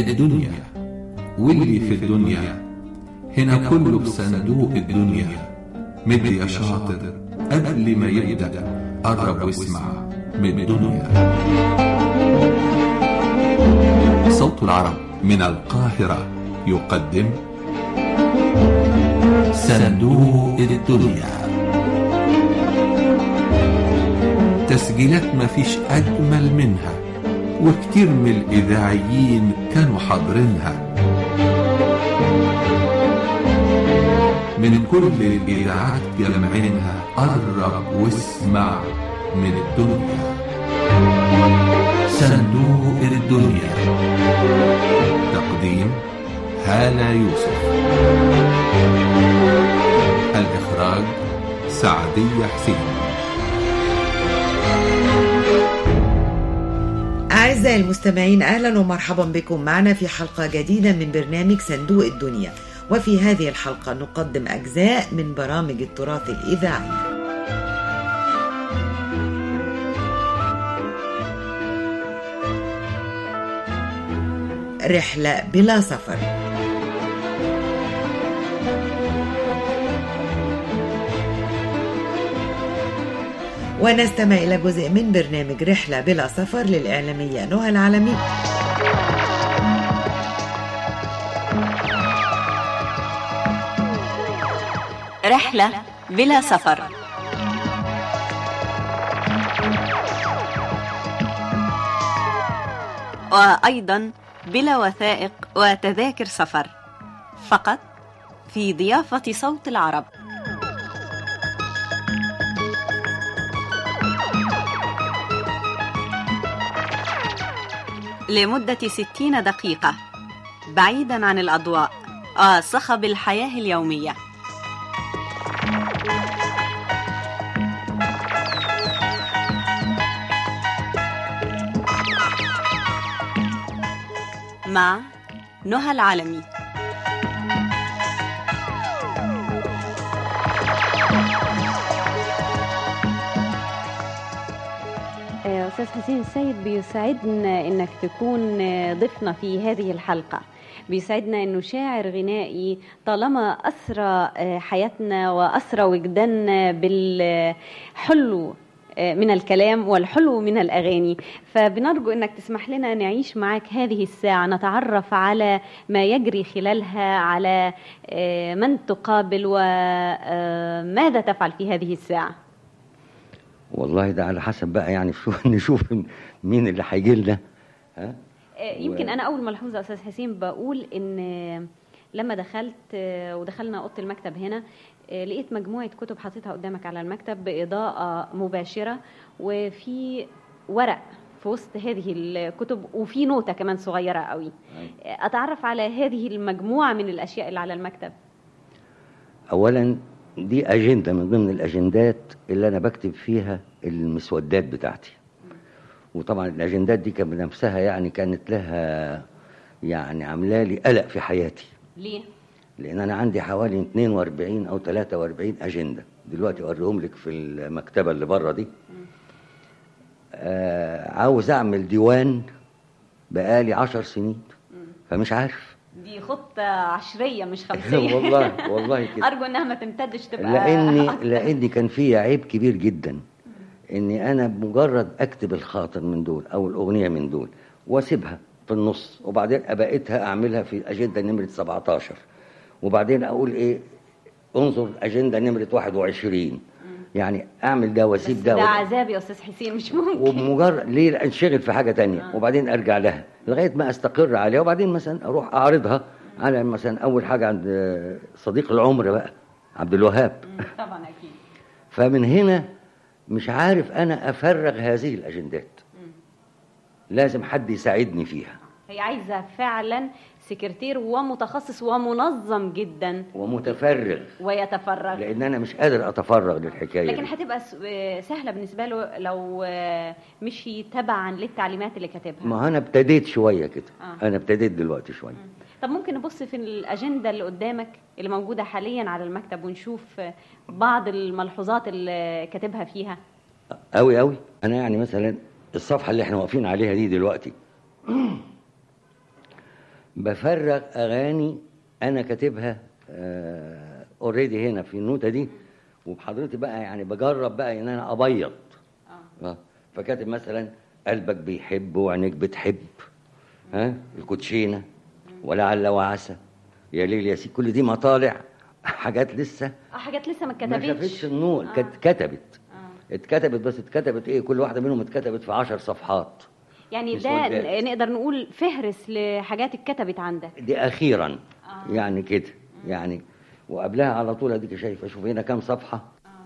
الدنيا واللي في الدنيا هنا كله بصندوق الدنيا مد يا شاطر قبل ما يبدأ قرب واسمع من الدنيا صوت العرب من القاهرة يقدم صندوق الدنيا تسجيلات مفيش أجمل منها وكتير من الإذاعيين كانوا حاضرينها من كل الإذاعات جمعينها قرب واسمع من الدنيا صندوق الدنيا تقديم هالة يوسف الإخراج سعدية حسين أعزائي المستمعين أهلا ومرحبا بكم معنا في حلقة جديدة من برنامج صندوق الدنيا وفي هذه الحلقة نقدم أجزاء من برامج التراث الإذاعي رحلة بلا سفر ونستمع إلى جزء من برنامج رحلة بلا سفر للإعلامية نهى العالمي رحلة بلا سفر وأيضا بلا وثائق وتذاكر سفر فقط في ضيافة صوت العرب لمدة ستين دقيقة بعيدا عن الأضواء وصخب الحياة اليومية مع نهى العالمي أستاذ حسين السيد بيسعدنا إنك تكون ضيفنا في هذه الحلقة بيسعدنا إنه شاعر غنائي طالما أسرى حياتنا وأسرى وجداننا بالحلو من الكلام والحلو من الأغاني فبنرجو أنك تسمح لنا نعيش معك هذه الساعة نتعرف على ما يجري خلالها على من تقابل وماذا تفعل في هذه الساعة والله ده على حسب بقى يعني شو نشوف مين اللي هيجي لنا ها يمكن و... انا اول ملحوظه استاذ حسين بقول ان لما دخلت ودخلنا اوضه المكتب هنا لقيت مجموعه كتب حاططها قدامك على المكتب باضاءه مباشره وفي ورق في وسط هذه الكتب وفي نوتة كمان صغيرة قوي أتعرف على هذه المجموعة من الأشياء اللي على المكتب أولا دي أجندة من ضمن الأجندات اللي أنا بكتب فيها المسودات بتاعتي وطبعا الأجندات دي كان بنفسها يعني كانت لها يعني عاملة لي قلق في حياتي ليه؟ لأن أنا عندي حوالي 42 أو 43 أجندة دلوقتي أوريهم لك في المكتبة اللي بره دي آه عاوز أعمل ديوان بقالي 10 سنين فمش عارف دي خطة عشرية مش خمسية والله والله كده أرجو إنها ما تمتدش تبقى لأني لأني كان في عيب كبير جدا إني أنا بمجرد أكتب الخاطر من دول أو الأغنية من دول وأسيبها في النص وبعدين أبقيتها أعملها في أجندة نمرة 17 وبعدين أقول إيه انظر أجندة نمرة 21 يعني اعمل ده واسيب ده ده عذاب يا استاذ حسين مش ممكن وبمجرد ليه انشغل في حاجه تانية آه. وبعدين ارجع لها لغايه ما استقر عليها وبعدين مثلا اروح اعرضها على مثلا اول حاجه عند صديق العمر بقى عبد الوهاب طبعا اكيد فمن هنا مش عارف انا افرغ هذه الاجندات لازم حد يساعدني فيها هي عايزه فعلا سكرتير ومتخصص ومنظم جدا ومتفرغ ويتفرغ لان انا مش قادر اتفرغ للحكايه لكن هتبقى سهله بالنسبه له لو مشي تبعا للتعليمات اللي كاتبها ما انا ابتديت شويه كده آه. انا ابتديت دلوقتي شويه طب ممكن نبص في الاجنده اللي قدامك اللي موجوده حاليا على المكتب ونشوف بعض الملحوظات اللي كاتبها فيها قوي قوي انا يعني مثلا الصفحه اللي احنا واقفين عليها دي دلوقتي بفرغ اغاني انا كاتبها اوريدي هنا في النوته دي وبحضرتي بقى يعني بجرب بقى ان انا ابيض آه. فكاتب مثلا قلبك بيحب وعينيك بتحب ها الكوتشينه ولعل وعسى يا ليل يا سيدي كل دي مطالع حاجات لسه اه حاجات لسه ما ما اتكتبتش شافتش النور آه. كانت كتبت آه. اتكتبت بس اتكتبت ايه كل واحده منهم اتكتبت في عشر صفحات يعني مش ده وداد. ن- نقدر نقول فهرس لحاجات اتكتبت عندك دي اخيرا آه. يعني كده يعني وقبلها على طول اديك شايفه شوف هنا كام صفحه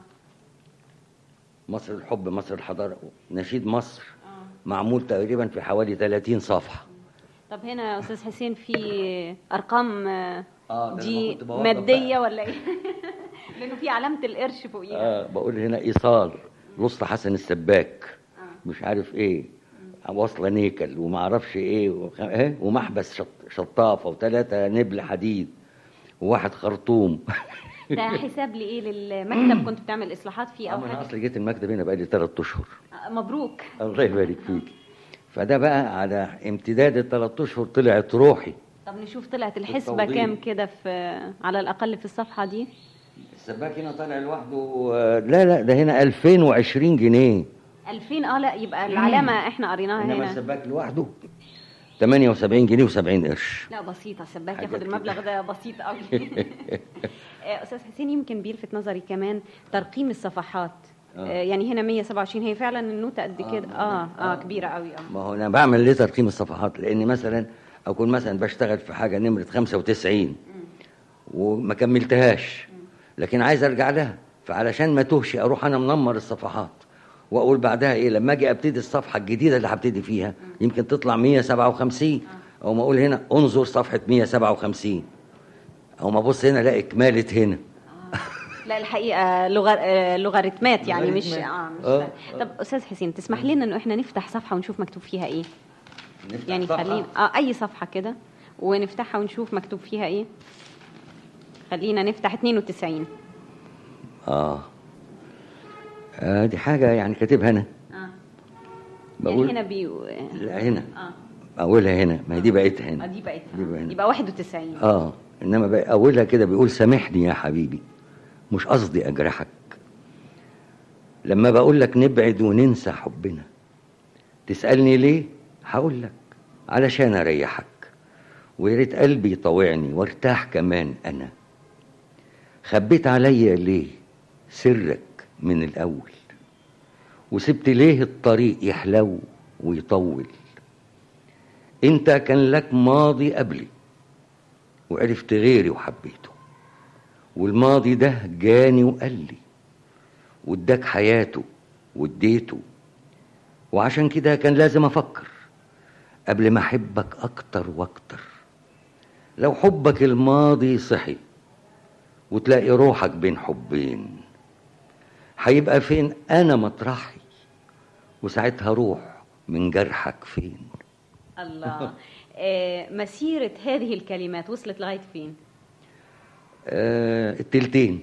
مصر الحب مصر الحضاره نشيد مصر معمول تقريبا في حوالي 30 صفحه طب هنا يا استاذ حسين في ارقام آه، آه، ده أنا دي كنت بوظف ماديه بقى. ولا ايه لانه في علامه القرش فوقيها آه بقول هنا ايصال الاسطى حسن السباك مش عارف ايه واصله نيكل وما اعرفش ايه وخ... إيه؟ ومحبس شط... شطافه وثلاثه نبل حديد وواحد خرطوم ده حساب لايه للمكتب كنت بتعمل اصلاحات فيه او انا حاجه اصلا جيت المكتب هنا بقالي ثلاث اشهر آه، مبروك الله يبارك فيك فده بقى على امتداد الثلاث اشهر طلعت روحي طب نشوف طلعت الحسبه بالتوضيح. كام كده في على الاقل في الصفحه دي السباك هنا طالع لوحده آه، لا لا ده هنا 2020 جنيه 2000 اه لا يبقى العلامه احنا قريناها انما هنا السباك لوحده 78 جنيه و70 قرش لا بسيطة السباك حاجات ياخد كده. المبلغ ده بسيط قوي آه، أستاذ حسين يمكن بيلفت نظري كمان ترقيم الصفحات آه. آه، يعني هنا 127 هي فعلا النوتة قد كده اه اه كبيرة قوي اه ما هو انا بعمل ليه ترقيم الصفحات لان مثلا اكون مثلا بشتغل في حاجه نمره 95 وما كملتهاش لكن عايز ارجع لها فعلشان ما توهش اروح انا منمر الصفحات واقول بعدها ايه لما اجي ابتدي الصفحه الجديده اللي هبتدي فيها يمكن تطلع 157 او ما اقول هنا انظر صفحه 157 او ما ابص هنا الاقي كماله هنا لا الحقيقة لغر... آه، لوغاريتمات يعني مش لوغاريتمات. اه مش آه. طب أستاذ حسين تسمح لنا إنه إحنا نفتح صفحة ونشوف مكتوب فيها إيه نفتح يعني صفحة. خلينا اه أي صفحة كده ونفتحها ونشوف مكتوب فيها إيه خلينا نفتح 92 اه آه دي حاجه يعني كاتبها انا اه بقول يعني هنا بي لا هنا اه اولها هنا ما هي دي بقيتها آه، هنا دي بقت دي بقى هنا. يبقى 91 اه انما بقى اولها كده بيقول سامحني يا حبيبي مش قصدي اجرحك لما بقول لك نبعد وننسى حبنا تسالني ليه هقول لك علشان اريحك ويا ريت قلبي يطوعني وارتاح كمان انا خبيت عليا ليه سرك من الاول وسبت ليه الطريق يحلو ويطول انت كان لك ماضي قبلي وعرفت غيري وحبيته والماضي ده جاني وقال لي واداك حياته واديته وعشان كده كان لازم افكر قبل ما احبك اكتر واكتر لو حبك الماضي صحي وتلاقي روحك بين حبين هيبقى فين انا مطرحي وساعتها روح من جرحك فين الله آه، مسيرة هذه الكلمات وصلت لغاية فين؟ آه التلتين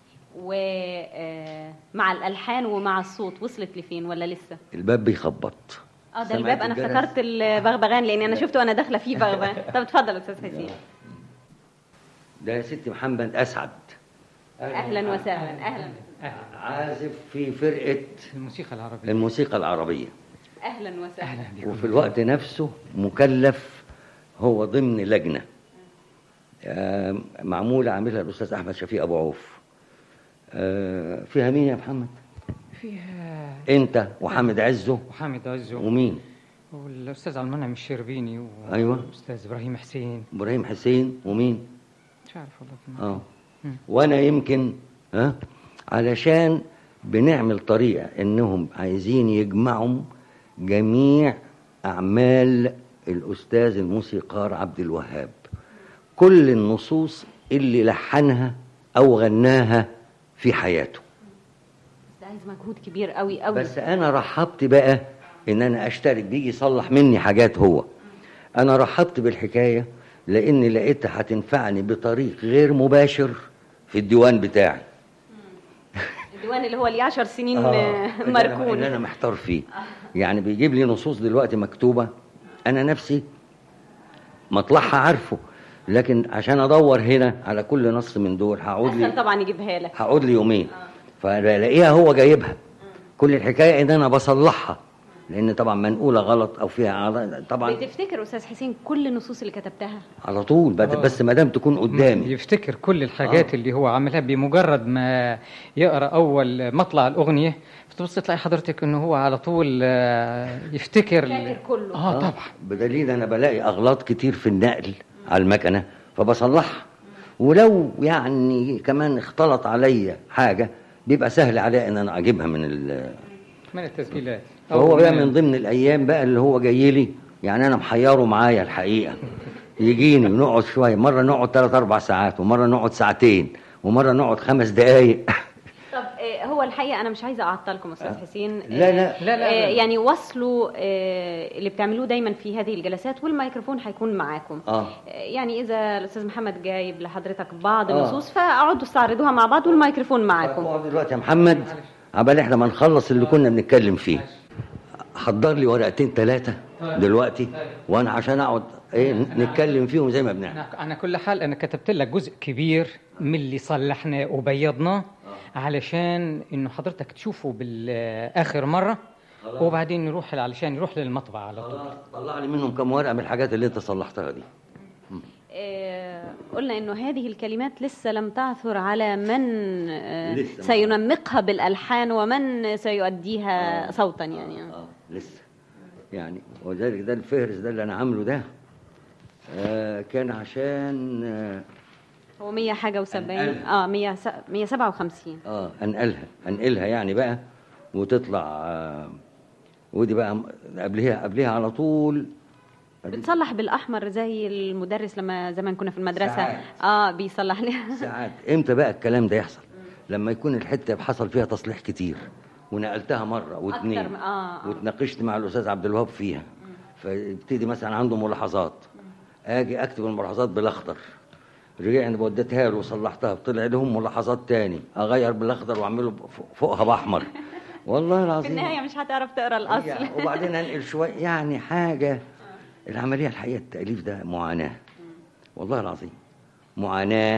ومع الألحان ومع الصوت وصلت لفين ولا لسه؟ الباب بيخبط اه ده سمعت الباب انا الجرس؟ افتكرت البغبغان لان انا شفته وانا داخله فيه بغبغان طب اتفضل استاذ حسين ده يا ستي محمد اسعد اهلا وسهلا اهلا عازف في فرقه الموسيقى العربية الموسيقى العربيه اهلا وسهلا أهلا بكم وفي الوقت نفسه مكلف هو ضمن لجنه آه، معموله عاملها الاستاذ احمد شفيق ابو عوف آه، فيها مين يا محمد فيها انت وحامد عزه محمد عزو ومين والأستاذ المنعم الشربيني و- أيوة. والأستاذ إبراهيم حسين ابراهيم حسين ومين مش عارف والله كمان. اه وانا يمكن ها علشان بنعمل طريقه انهم عايزين يجمعوا جميع اعمال الاستاذ الموسيقار عبد الوهاب كل النصوص اللي لحنها او غناها في حياته ده عايز مجهود كبير قوي قوي بس انا رحبت بقى ان انا اشترك بيجي يصلح مني حاجات هو انا رحبت بالحكايه لاني لقيتها هتنفعني بطريق غير مباشر في الديوان بتاعي الديوان اللي هو ليه 10 سنين آه، آه، اللي أنا- مركون اللي انا محتار فيه يعني بيجيب لي نصوص دلوقتي مكتوبه انا نفسي مطلعها عارفه لكن عشان ادور هنا على كل نص من دول هقعد لي اسهل طبعا يجيبها لك هقعد لي يومين فلاقيها هو جايبها كل الحكايه ان انا بصلحها لان طبعا منقوله غلط او فيها غلط طبعا بتفتكر استاذ حسين كل النصوص اللي كتبتها على طول بد- بس ما دام تكون قدامي يفتكر كل الحاجات آه. اللي هو عملها بمجرد ما يقرا اول مطلع الاغنيه فتبص تلاقي حضرتك انه هو على طول آه، يفتكر ال- فاكر كله. اه طبعا بدليل انا بلاقي اغلاط كتير في النقل على المكنه فبصلحها ولو يعني كمان اختلط عليا حاجه بيبقى سهل عليا ان انا اجيبها من ال من التسجيلات أو فهو بقى من من ضمن الايام بقى اللي هو جاي لي يعني انا محيره معايا الحقيقه يجيني ونقعد شويه مره نقعد ثلاث اربع ساعات ومره نقعد ساعتين ومره نقعد خمس دقائق طب آه، هو الحقيقه انا مش عايزه اعطلكم استاذ حسين لا، لا. آه، لا، لا، لا. آه، يعني وصلوا آه، اللي بتعملوه دايما في هذه الجلسات والميكروفون هيكون معاكم اه آه، يعني اذا الاستاذ محمد جايب لحضرتك بعض آه. النصوص فاقعدوا استعرضوها مع بعض والميكروفون معاكم اقعد دلوقتي يا محمد عبال احنا ما نخلص اللي كنا بنتكلم فيه حضر لي ورقتين ثلاثه دلوقتي وانا عشان اقعد ايه نتكلم فيهم زي ما بنعمل أنا على كل حال أنا كتبت لك جزء كبير من اللي صلحناه وبيضناه علشان إنه حضرتك تشوفه بالآخر مرة وبعدين نروح علشان يروح للمطبعة على طول خلاص طلع لي منهم كم ورقه من الحاجات اللي انت صلحتها دي آه، قلنا انه هذه الكلمات لسه لم تعثر على من آه، لسه ما- سينمقها بالالحان ومن سيؤديها صوتا يعني اه لسه يعني وذلك ده الفهرس ده اللي انا عامله ده آه كان عشان آه, هو 100 حاجه و70 أنقلها. اه 100 157 اه انقلها انقلها يعني بقى وتطلع آه ودي بقى قبلها قبلها على طول بتصلح بالاحمر زي المدرس لما زمان كنا في المدرسه ساعات. اه بيصلح لها ساعات امتى بقى الكلام ده يحصل لما يكون الحته حصل فيها تصليح كتير ونقلتها مره واثنين أكتر من- آه، آه. واتناقشت مع الاستاذ عبد الوهاب فيها فيبتدي مثلا عنده ملاحظات اجي اكتب الملاحظات بالاخضر رجعنا وديتها له وصلحتها طلع لهم ملاحظات تاني اغير بالاخضر واعمله فوق- فوقها باحمر والله في العظيم النهايه مش هتعرف تقرا الاصل يعني وبعدين انقل شويه يعني حاجه العمليه الحقيقه التاليف ده معاناه والله العظيم معاناه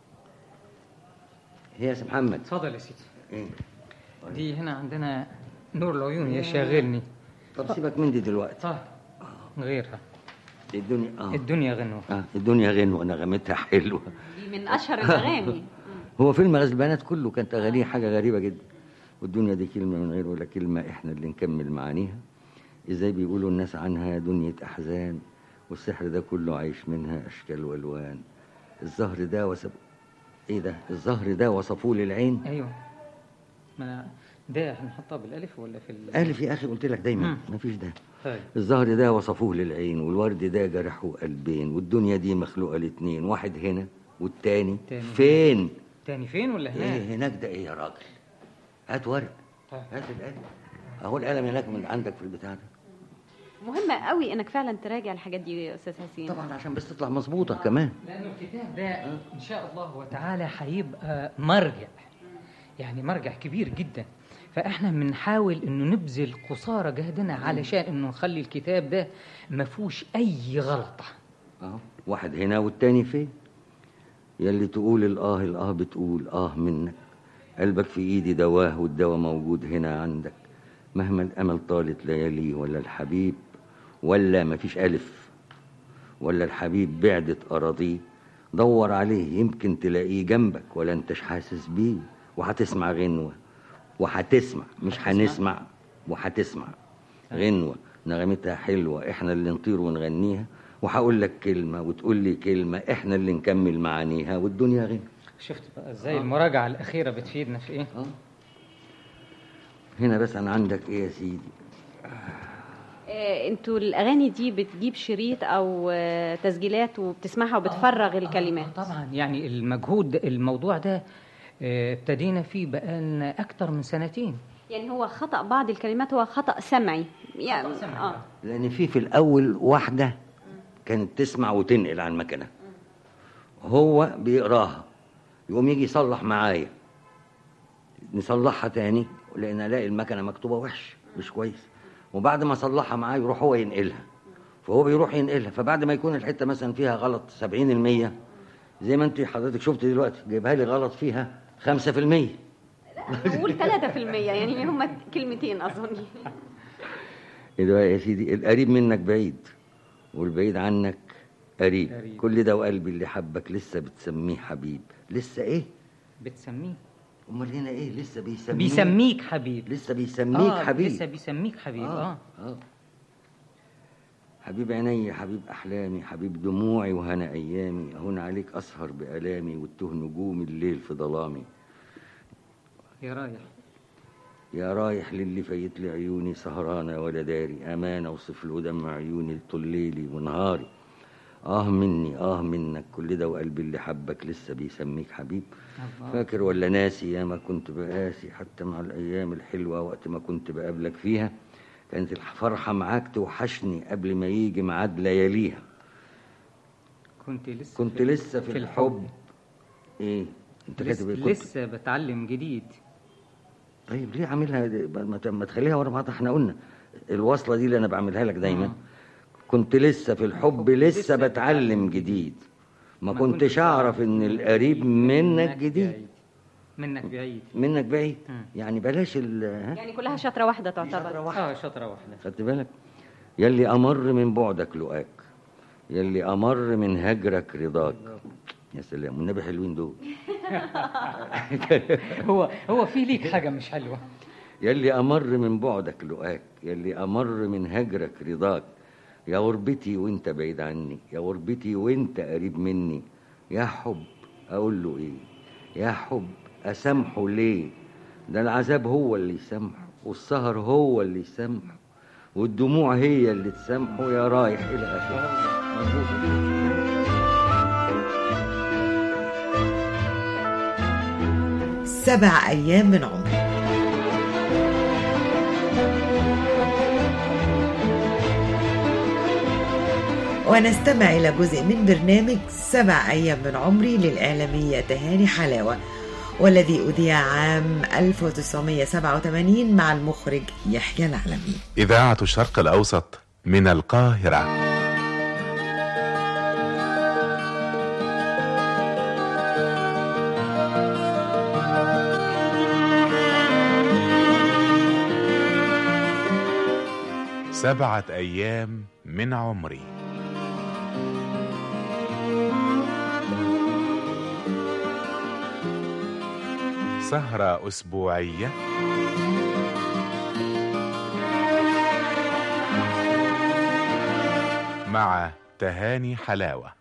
هي يا سي محمد اتفضل يا سيدي إيه؟ دي هنا عندنا نور العيون يا شاغلني طب سيبك من دي دلوقتي طيب غيرها الدنيا اه, الدنيا غنوة آه الدنيا غنوه نغمتها حلوه دي من اشهر الاغاني هو فيلم غزل البنات كله كانت اغانيه حاجه غريبه جدا والدنيا دي كلمه من غير ولا كلمه احنا اللي نكمل معانيها ازاي بيقولوا الناس عنها دنيا احزان والسحر ده كله عايش منها اشكال والوان الزهر ده وصف ايه ده الزهر ده وصفوه للعين ايوه ما أنا ده هنحطها بالالف ولا في ال- الف يا اخي قلت لك دايما مم. مفيش ده طيب الزهر ده وصفوه للعين والورد ده جرحه قلبين والدنيا دي مخلوقه لاتنين واحد هنا والتاني تاني. فين تاني فين ولا هناك؟ ايه هناك ده ايه يا راجل هات ورق طيب. هات القلم اهو القلم هناك من عندك في البتاع ده مهمه قوي انك فعلا تراجع الحاجات دي يا استاذ حسين طبعا عشان بس تطلع مظبوطه كمان لانه الكتاب ده ان شاء الله وتعالى هيبقى مرجع يعني مرجع كبير جدا فاحنا بنحاول انه نبذل قصارى جهدنا علشان انه نخلي الكتاب ده ما فيهوش اي غلطه اهو واحد هنا والتاني فين يلي تقول الاه الاه بتقول اه منك قلبك في ايدي دواه والدواء موجود هنا عندك مهما الامل طالت ليالي ولا الحبيب ولا مفيش الف ولا الحبيب بعدت اراضيه دور عليه يمكن تلاقيه جنبك ولا انتش حاسس بيه وهتسمع غنوه وهتسمع مش هنسمع وهتسمع غنوه نغمتها حلوه احنا اللي نطير ونغنيها وهقول لك كلمه وتقول لي كلمه احنا اللي نكمل معانيها والدنيا غنى شفت بقى ازاي المراجعه الاخيره بتفيدنا في ايه اه هنا بس انا عندك ايه يا سيدي آه، انتوا الاغاني دي بتجيب شريط او آه، تسجيلات وبتسمعها وبتفرغ الكلمات آه طبعا يعني المجهود الموضوع ده آه، ابتدينا فيه بقالنا اكتر من سنتين يعني هو خطا بعض الكلمات هو خطا سمعي يعني اه لان في في الاول واحده كانت تسمع وتنقل عن المكنه هو بيقراها يقوم يجي يصلح معايا نصلحها تاني لان الاقي المكنه مكتوبه وحش مش كويس وبعد ما صلحها معايا يروح هو ينقلها فهو بيروح ينقلها فبعد ما يكون الحته مثلا فيها غلط 70% زي ما انت حضرتك شفت دلوقتي جايبها لي غلط فيها 5% نقول 3% يعني هم كلمتين اظن ايه ده يا سيدي القريب منك بعيد والبعيد عنك قريب قريب. كل ده وقلبي اللي حبك لسه بتسميه حبيب لسه ايه بتسميه امال هنا ايه لسه بيسميه بيسميك حبيب لسه بيسميك آه حبيب لسه بيسميك حبيب اه, آه. حبيب عيني حبيب أحلامي حبيب دموعي وهنا أيامي أهون عليك أسهر بألامي وتوه نجوم الليل في ظلامي يا رايح يا رايح للي فايت لي عيوني سهرانة ولا داري أمانة وصف له دمع عيوني طول ليلي ونهاري آه مني آه منك كل ده وقلبي اللي حبك لسه بيسميك حبيب الله. فاكر ولا ناسي يا ما كنت بقاسي حتى مع الأيام الحلوة وقت ما كنت بقابلك فيها كانت الفرحة معاك توحشني قبل ما يجي ميعاد لياليها كنت لسه كنت في لسه في, الحب ايه انت لسه, كاتب إيه؟ كنت لسه بتعلم جديد طيب ليه عاملها دي؟ ما ت- ما تخليها ورا بعض احنا قلنا الوصله دي اللي انا بعملها لك دايما آه. كنت لسه في الحب الحب لسه لسه بتعلم بتعلم جديد ما ما كنتش كنتش اعرف ان القريب منك جديد بعيد. منك بعيد منك بعيد مم. يعني بلاش ال ها يعني كلها شطره واحده تعتبر اه شطره واحده خدت بالك يلي امر من بعدك لقاك يلي امر من هجرك رضاك يا سلام والنبي حلوين دول هو هو في ليك حاجه مش حلوه يلي أمر من بعدك لقاك يلي أمر من هجرك رضاك يا غربتي وانت بعيد عني يا غربتي وانت قريب مني يا حب أقول له إيه يا حب أسامحه ليه ده العذاب هو اللي يسامحه والسهر هو اللي يسامحه والدموع هي اللي تسامحه يا رايح إلى آخره مظبوط. سبع أيام من عمري ونستمع إلى جزء من برنامج سبع أيام من عمري للإعلامية تهاني حلاوة والذي أذيع عام 1987 مع المخرج يحيى العلمي إذاعة الشرق الأوسط من القاهرة سبعة أيام من عمري سهرة أسبوعية مع تهاني حلاوة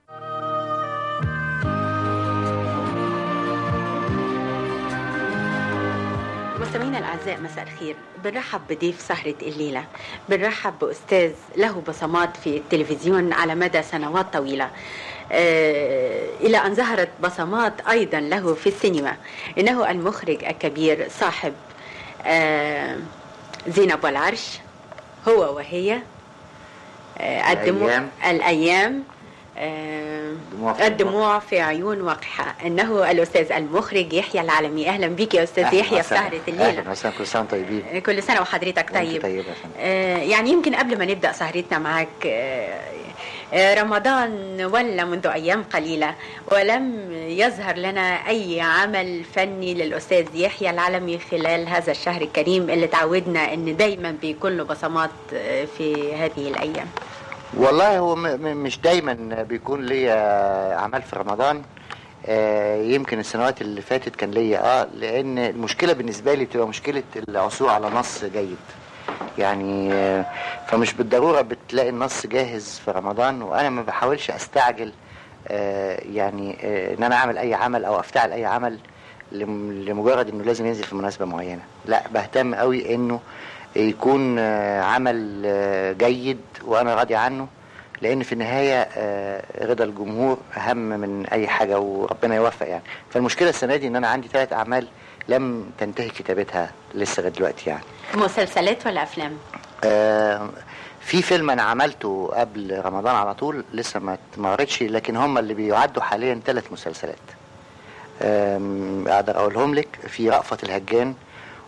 مستمعينا الاعزاء مساء الخير بنرحب بضيف سهره الليله بنرحب باستاذ له بصمات في التلفزيون على مدى سنوات طويله آه، الى ان ظهرت بصمات ايضا له في السينما انه المخرج الكبير صاحب آه، زينب والعرش هو وهي آه، الدموع الأيام. الايام آه، دموع في الدموع في عيون وقحة انه الاستاذ المخرج يحيى العالمي اهلا بك يا استاذ أهلاً يحيى في وسهلاً. سهره الليله اهلا وسهلا كل سنه وانتم طيبين كل سنه وحضرتك وأنت طيب طيبة يا فندم. آه، يعني يمكن قبل ما نبدا سهرتنا معاك آه، آه، رمضان ولى منذ ايام قليله ولم يظهر لنا اي عمل فني للاستاذ يحيى العلمي خلال هذا الشهر الكريم اللي تعودنا ان دايما بيكون له بصمات آه، في هذه الايام والله هو م- م- مش دايما بيكون ليا اعمال في رمضان آه، يمكن السنوات اللي فاتت كان ليا اه لان المشكله بالنسبه لي بتبقى مشكله العثور على نص جيد يعني آه، فمش بالضروره بتلاقي النص جاهز في رمضان وانا ما بحاولش استعجل آه، يعني آه، ان انا اعمل اي عمل او افتعل اي عمل لم- لمجرد انه لازم ينزل في مناسبه معينه لا بهتم قوي انه يكون آه، عمل آه، جيد وانا راضي عنه لان في النهايه آه، رضا الجمهور اهم من اي حاجه وربنا يوفق يعني فالمشكله السنه دي ان انا عندي ثلاث اعمال لم تنتهي كتابتها لسه لغايه دلوقتي يعني مسلسلات ولا افلام آه، في فيلم انا عملته قبل رمضان على طول لسه ما ما قريتش لكن هم اللي بيعدوا حاليا ثلاث مسلسلات آم، اقدر اقولهم لك في رأفت الهجان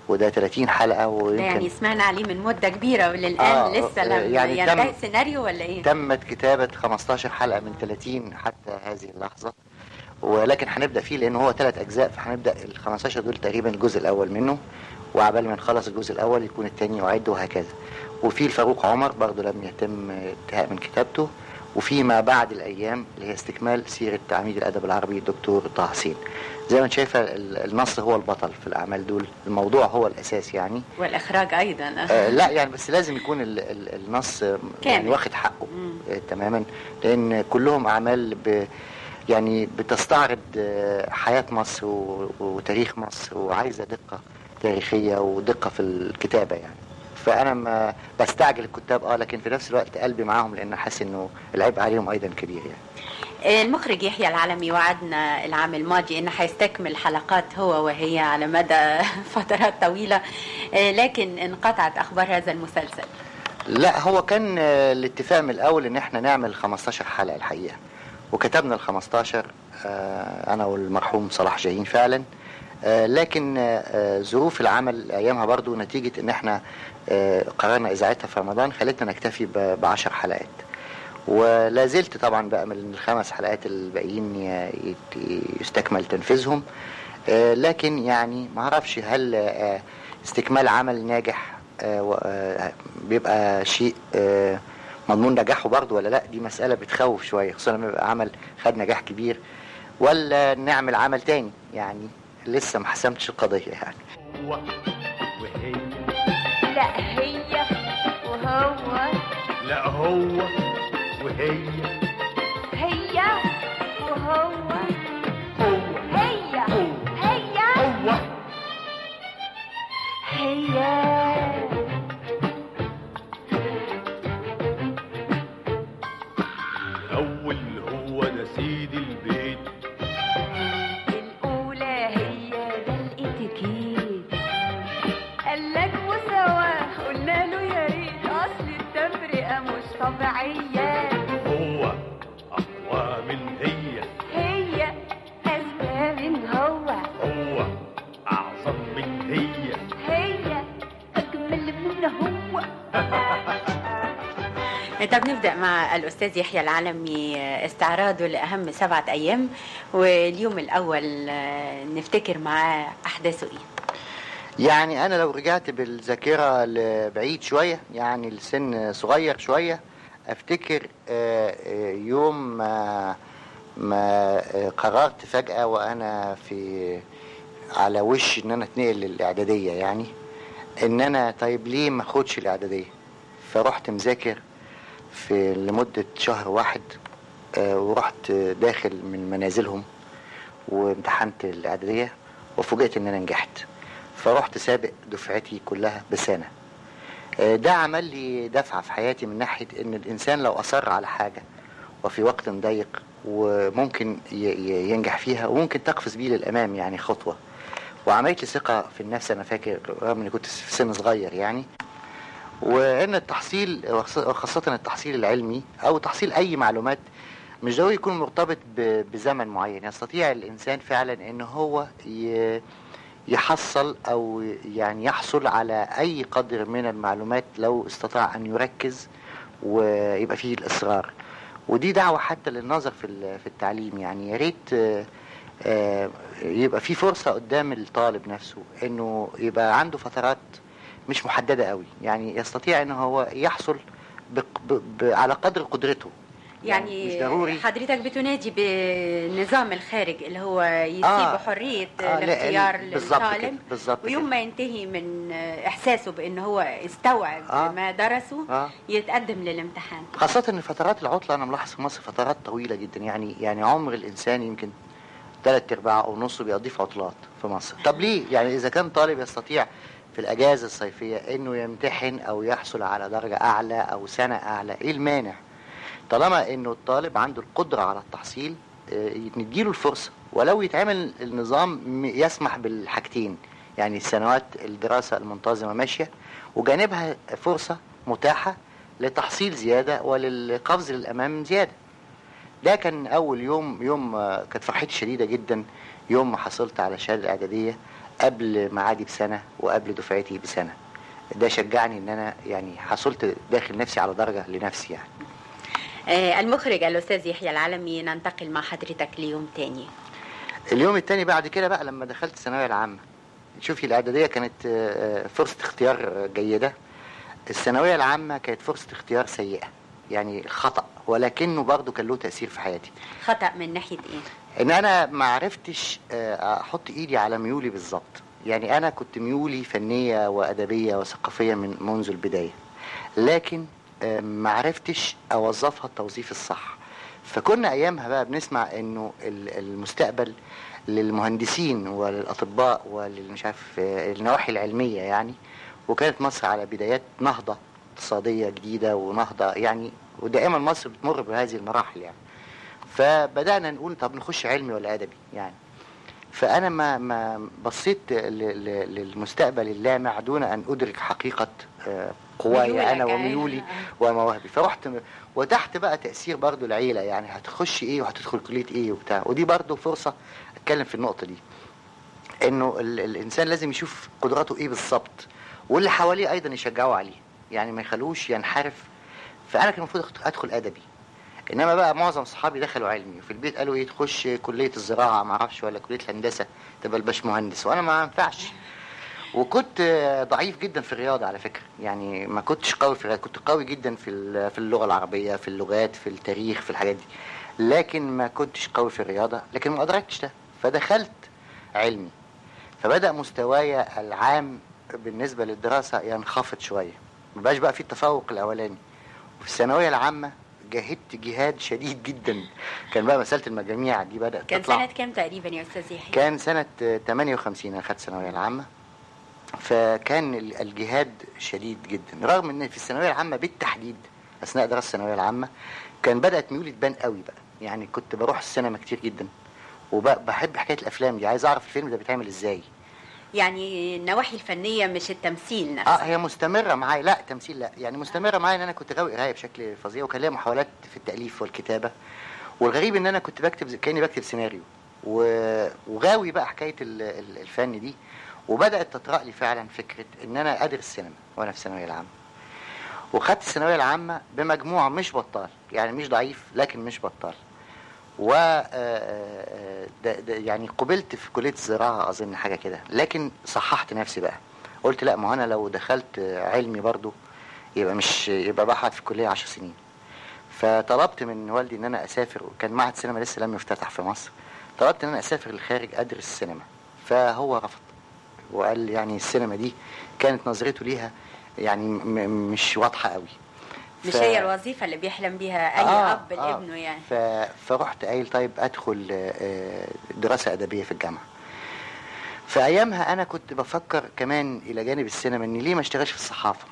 وده 30 حلقه ده ويمكن يعني سمعنا عليه من مدة كبيرة وللآن آه، لسه آه، لم يعني ينتهي تم- السيناريو ولا إيه؟ تمت كتابة 15 حلقة من 30 حتى هذه اللحظة ولكن هنبدأ فيه لأنه هو ثلاث أجزاء فهنبدأ ال 15 دول تقريبا الجزء الأول منه وعبال ما نخلص الجزء الأول يكون الثاني يعد وهكذا وفي الفاروق عمر برضه لم يتم انتهاء من كتابته وفي ما بعد الأيام اللي هي استكمال سيرة عميد الأدب العربي الدكتور طه حسين زي ما انت شايفة ال- النص هو البطل في الأعمال دول الموضوع هو الأساس يعني والإخراج أيضا آه لا يعني بس لازم يكون ال ال النص آه، يعني كامل. واخد حقه مم. آه تماما لان كلهم اعمال ب يعني بتستعرض آه، حياه مصر و- وتاريخ مصر وعايزه دقه تاريخيه ودقه في الكتابه يعني فانا ما بستعجل الكتاب اه لكن في نفس الوقت قلبي معاهم لان حاسس انه العبء عليهم ايضا كبير يعني المخرج يحيى العلمي وعدنا العام الماضي انه حيستكمل حلقات هو وهي على مدى فترات طويله آه، لكن انقطعت اخبار هذا المسلسل لا هو كان آه، الاتفاق من الاول ان احنا نعمل 15 حلقه الحقيقه وكتبنا ال 15 آه، انا والمرحوم صلاح جاهين فعلا آه، لكن آه، آه، ظروف العمل ايامها برضو نتيجه ان احنا آه، قررنا اذاعتها في رمضان خلتنا نكتفي ب 10 حلقات ولا زلت طبعا بقى من الخمس حلقات الباقيين ي- يت- يستكمل تنفيذهم آه، لكن يعني ما اعرفش هل آه، استكمال عمل ناجح آه، و- آه، بيبقى شيء آه، مضمون نجاحه برضه ولا لا دي مسألة بتخوف شوية خصوصا لما يبقى عمل خد نجاح كبير ولا نعمل عمل تاني يعني لسه ما حسمتش القضية يعني هو وهي لا هي وهو لا هو وهي هي وهو هو هي هو هي هو هي الأول هو ده سيد البيت الأولى هي ده الاتيكيت قالك مساواة قلنا له يا ريت أصل التفرقة مش طبيعية هو أقوى من هي هي أذكى من هو هو أعظم من هي هي أجمل من هو طب نبدا مع الاستاذ يحيى العلمي آه، استعراضه لاهم سبعه ايام واليوم الاول آه، نفتكر معاه احداثه ايه يعني انا لو رجعت بالذاكره لبعيد شويه يعني لسن صغير شويه افتكر آه، آه، يوم ما ما آه، قررت فجاه وانا في على وش ان انا اتنقل للاعداديه يعني ان انا طيب ليه ما اخدش الاعداديه فرحت مذاكر في لمده شهر واحد آه، ورحت داخل من منازلهم وامتحنت الاعداديه وفوجئت ان انا نجحت فرحت سابق دفعتي كلها بسنه آه، ده عمل لي دفعه في حياتي من ناحيه ان الانسان لو اصر على حاجه وفي وقت ضيق وممكن ي- ي- ينجح فيها وممكن تقفز بيه للامام يعني خطوه وعملت لي ثقه في النفس انا فاكر رغم اني كنت في سن صغير يعني وان التحصيل وخاص- وخاصه التحصيل العلمي او تحصيل اي معلومات مش ضروري يكون مرتبط ب- بزمن معين يستطيع الانسان فعلا ان هو ي- يحصل او يعني يحصل على اي قدر من المعلومات لو استطاع ان يركز ويبقى فيه الاصرار ودي دعوه حتى للنظر في ال- في التعليم يعني يا ريت آه، آه، يبقى في فرصه قدام الطالب نفسه انه يبقى عنده فترات مش محدده قوي يعني يستطيع ان هو يحصل بق- ب- ب- على قدر قدرته يعني مش ضروري حضرتك بتنادي بالنظام الخارج اللي هو يسيب آه. حريه آه، لا، الاختيار بالظبط كده، للطالب بالظبط ويوم كده. ما ينتهي من احساسه بان هو استوعب آه. ما درسه آه. يتقدم للامتحان خاصة ان فترات العطلة انا ملاحظ في مصر فترات طويلة جدا يعني يعني عمر الانسان يمكن ثلاث ارباع او نصه بيقضيه في عطلات في مصر طب ليه يعني اذا كان طالب يستطيع في الاجازة الصيفية انه يمتحن او يحصل على درجة اعلى او سنة اعلى ايه المانع طالما انه الطالب عنده القدرة على التحصيل آه، نديله الفرصة ولو يتعمل النظام م- يسمح بالحاجتين يعني سنوات الدراسة المنتظمة ماشية وجانبها فرصة متاحة لتحصيل زيادة وللقفز للأمام زيادة ده كان أول يوم يوم آه، كانت فرحتي شديدة جدا يوم ما حصلت على الشهادة الإعدادية قبل معادي بسنه وقبل دفعتي بسنه ده شجعني ان انا يعني حصلت داخل نفسي على درجه لنفسي يعني آه، المخرج الأستاذ يحيى العلمي ننتقل مع حضرتك ليوم تاني اليوم التاني بعد كده بقى لما دخلت الثانويه العامه شوفي الاعداديه كانت آه، آه، فرصه اختيار آه، جيده الثانويه العامه كانت فرصه اختيار سيئه يعني خطا ولكنه برضه كان له تاثير في حياتي خطأ من ناحية إيه؟ ان انا ما عرفتش آه، احط ايدي على ميولي بالظبط يعني انا كنت ميولي فنيه وادبيه وثقافيه من منذ البدايه لكن آه، ما عرفتش اوظفها التوظيف الصح فكنا ايامها بقى بنسمع انه ال- المستقبل للمهندسين وللاطباء وللمش عارف آه، النواحي العلميه يعني وكانت مصر على بدايات نهضه اقتصاديه جديده ونهضه يعني ودائما مصر بتمر بهذه المراحل يعني فبدانا نقول طب نخش علمي ولا ادبي يعني فانا ما ما بصيت ل- ل- للمستقبل اللامع دون ان ادرك حقيقه آه، قواي ميولك، انا أيوة. وميولي ومواهبي فرحت م- وتحت بقى تاثير برضو العيله يعني هتخش ايه وهتدخل كليه ايه وبتاع ودي برضو فرصه اتكلم في النقطه دي انه ال- الانسان لازم يشوف قدراته ايه بالظبط واللي حواليه ايضا يشجعوا عليه يعني ما يخلوش ينحرف فانا كان المفروض أخت- ادخل ادبي انما بقى معظم اصحابي دخلوا علمي وفي البيت قالوا ايه تخش كليه الزراعه ما اعرفش ولا كليه الهندسه تبقى الباشمهندس وانا ما ينفعش وكنت آه، ضعيف جدا في الرياضه على فكره يعني ما كنتش قوي في الرياضه كنت قوي جدا في ال- في اللغه العربيه في اللغات في التاريخ في الحاجات دي لكن ما كنتش قوي في الرياضه لكن ما ادركتش ده فدخلت علمي فبدا مستواي العام بالنسبه للدراسه ينخفض شويه ما بقاش بقى في التفوق الاولاني وفي الثانويه العامه جاهدت جهاد شديد جدا كان بقى مساله المجاميع دي بدات كان تطلع سنة كام تقريبا يا أستاذ يحيى؟ كان سنة آه، 58 أنا خدت الثانوية العامة فكان ال- الجهاد شديد جدا رغم ان في الثانوية العامة بالتحديد أثناء دراسة الثانوية العامة كان بدأت ميولي تبان قوي بقى يعني كنت بروح السينما كتير جدا وبحب حكاية الأفلام دي عايز أعرف الفيلم ده بيتعمل إزاي يعني النواحي الفنية مش التمثيل نفسه اه هي مستمرة معايا لا تمثيل لا يعني مستمرة معايا ان انا كنت غاوي قراية بشكل فظيع وكان ليا محاولات في التأليف والكتابة والغريب ان انا كنت بكتب زي- كاني بكتب سيناريو و- وغاوي بقى حكاية ال- ال- الفن دي وبدأت تطرأ لي فعلا فكرة ان انا ادرس سينما وانا في الثانوية العامة وخدت الثانوية العامة بمجموع مش بطال يعني مش ضعيف لكن مش بطال و آه، آه، ده- ده يعني قبلت في كليه الزراعه اظن حاجه كده لكن صححت نفسي بقى قلت لا ما هو انا لو دخلت علمي برضو يبقى مش يبقى بقى في الكليه 10 سنين فطلبت من والدي ان انا اسافر وكان معهد سينما لسه لم يفتتح في مصر طلبت ان انا اسافر للخارج ادرس سينما فهو رفض وقال لي يعني السينما دي كانت نظرته ليها يعني م- مش واضحه قوي مش ف- هي الوظيفة اللي بيحلم بيها أي آه، أب آه. لابنه يعني ف... فرحت قايل طيب ادخل آه، دراسه ادبيه في الجامعه في ايامها انا كنت بفكر كمان الى جانب السينما اني ليه ما اشتغلش في الصحافه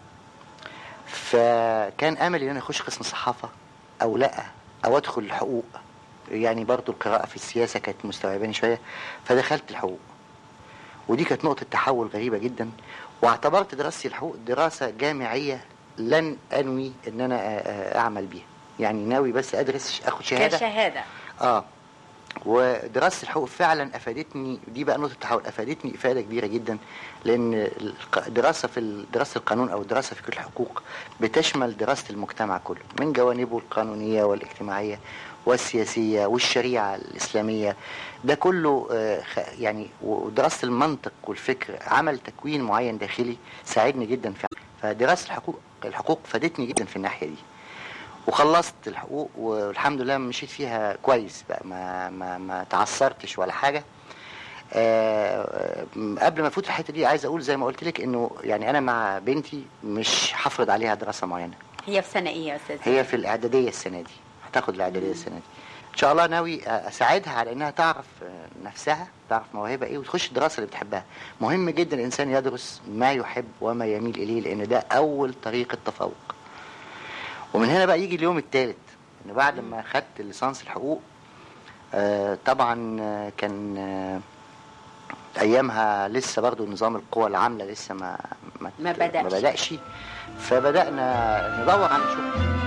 فكان املي ان انا اخش قسم صحافه او لا او ادخل الحقوق يعني برضو القراءه في السياسه كانت مستوعباني شويه فدخلت الحقوق ودي كانت نقطه تحول غريبه جدا واعتبرت دراستي الحقوق دراسه جامعيه لن انوي ان انا آه، آه، اعمل بيها يعني ناوي بس ادرس اخد شهاده كشهادة اه ودراسه الحقوق فعلا افادتني دي بقى نقطه التحول افادتني افاده كبيره جدا لان الق- دراسه في ال- دراسه القانون او الدراسه في كل الحقوق بتشمل دراسه المجتمع كله من جوانبه القانونيه والاجتماعيه والسياسيه والشريعه الاسلاميه ده كله آه، خ- يعني ودراسه المنطق والفكر عمل تكوين معين داخلي ساعدني جدا في فدراسه الحقوق الحقوق فادتني جدا في الناحيه دي وخلصت الحقوق والحمد لله مشيت فيها كويس بقى ما ما ما تعثرتش ولا حاجه آه، آه، قبل ما افوت في الحته دي عايز اقول زي ما قلت لك انه يعني انا مع بنتي مش هفرض عليها دراسه معينه هي في سنة إيه يا أستاذ هي في الاعداديه السنه دي هتاخد الاعداديه السنه دي ان شاء الله ناوي اساعدها على انها تعرف آه، نفسها تعرف موهبه ايه وتخش الدراسه اللي بتحبها مهم جدا الانسان يدرس ما يحب وما يميل اليه لان ده اول طريق التفوق ومن هنا بقى يجي اليوم الثالث ان بعد ما خدت ليسانس الحقوق آه، طبعا آه، كان آه، ايامها لسه برضو نظام القوى العامله لسه ما ما, ما بدأش. ما بدأش فبدأنا ندور على شغل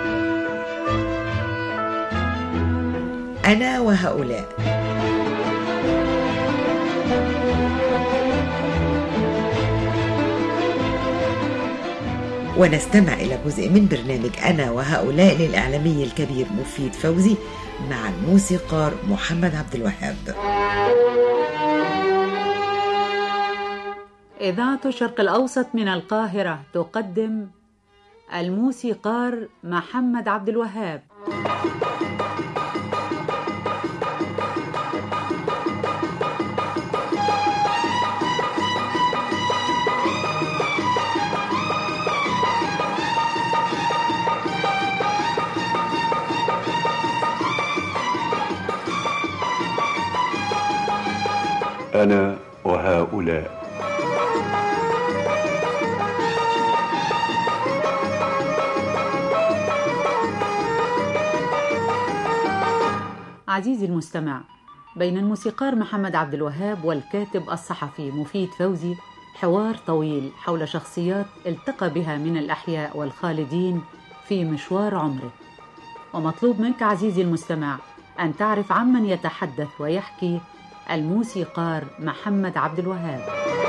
أنا وهؤلاء ونستمع إلى جزء من برنامج أنا وهؤلاء للإعلامي الكبير مفيد فوزي مع الموسيقار محمد عبد الوهاب إذاعة الشرق الأوسط من القاهرة تقدم الموسيقار محمد عبد الوهاب أنا وهؤلاء عزيزي المستمع بين الموسيقار محمد عبد الوهاب والكاتب الصحفي مفيد فوزي حوار طويل حول شخصيات التقى بها من الأحياء والخالدين في مشوار عمره ومطلوب منك عزيزي المستمع أن تعرف عمن يتحدث ويحكي الموسيقار محمد عبد الوهاب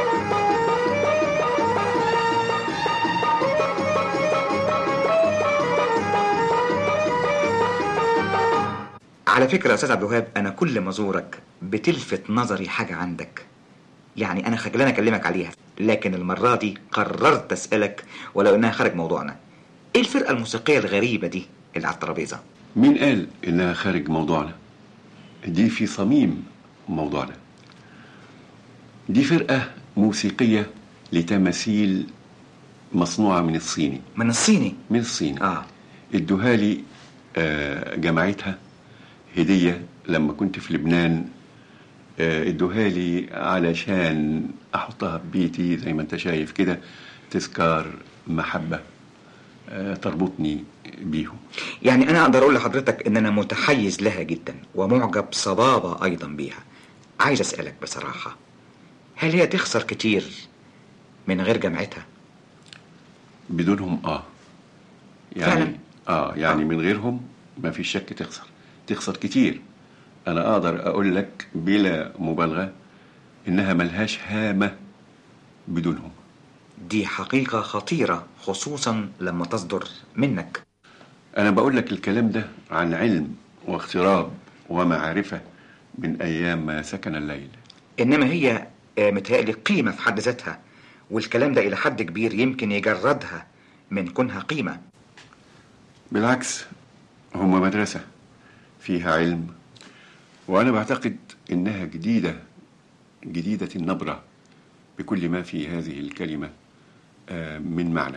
على فكرة يا أستاذ عبد الوهاب أنا كل ما أزورك بتلفت نظري حاجة عندك يعني أنا خجلان أكلمك عليها لكن المرة دي قررت أسألك ولو إنها خارج موضوعنا إيه الفرقة الموسيقية الغريبة دي اللي على الترابيزة؟ مين قال إنها خارج موضوعنا؟ دي في صميم موضوعنا دي فرقة موسيقية لتماثيل مصنوعة من الصيني من الصيني؟ من الصيني آه ادوها لي آه جماعتها هدية لما كنت في لبنان آه ادوها لي علشان احطها في بيتي زي ما انت شايف كده تذكار محبة آه تربطني بيهم يعني أنا أقدر أقول لحضرتك إن أنا متحيز لها جدا ومعجب صبابة أيضا بيها عايز أسألك بصراحة هل هي تخسر كتير من غير جامعتها؟ بدونهم اه يعني فعلا؟ اه يعني من غيرهم ما في شك تخسر تخسر كتير انا اقدر اقول لك بلا مبالغه انها ملهاش هامه بدونهم دي حقيقة خطيرة خصوصا لما تصدر منك انا بقول لك الكلام ده عن علم واغتراب ومعرفه من ايام ما سكن الليل إنما هي آه، متهيألي قيمة في حد ذاتها والكلام ده إلى حد كبير يمكن يجردها من كونها قيمة بالعكس هم مدرسة فيها علم وأنا بعتقد إنها جديدة جديدة النبرة بكل ما في هذه الكلمة آه، من معنى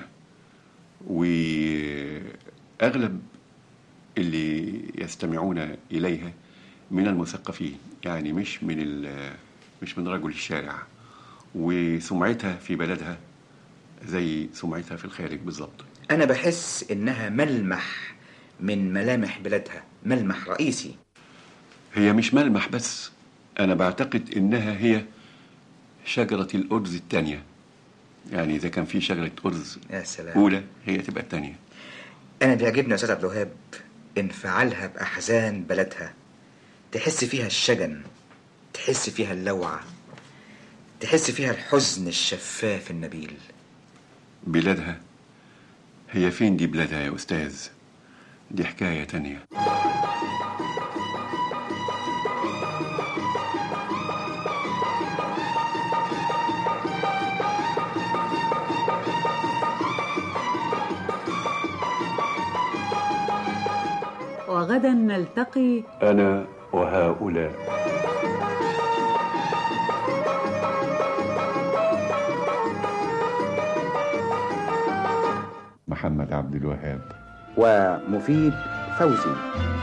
وأغلب اللي يستمعون إليها من المثقفين يعني مش من ال- مش من رجل الشارع وسمعتها في بلدها زي سمعتها في الخارج بالظبط أنا بحس إنها ملمح من ملامح بلادها ملمح رئيسي هي مش ملمح بس أنا بعتقد إنها هي شجرة الأرز الثانية يعني إذا كان في شجرة أرز يا سلام أولى هي تبقى الثانية أنا بيعجبني يا أستاذ عبد الوهاب انفعالها بأحزان بلدها تحس فيها الشجن تحس فيها اللوعة تحس فيها الحزن الشفاف النبيل بلادها هي فين دي بلادها يا أستاذ دي حكاية تانية وغدا نلتقي أنا وهؤلاء محمد عبد الوهاب ومفيد فوزي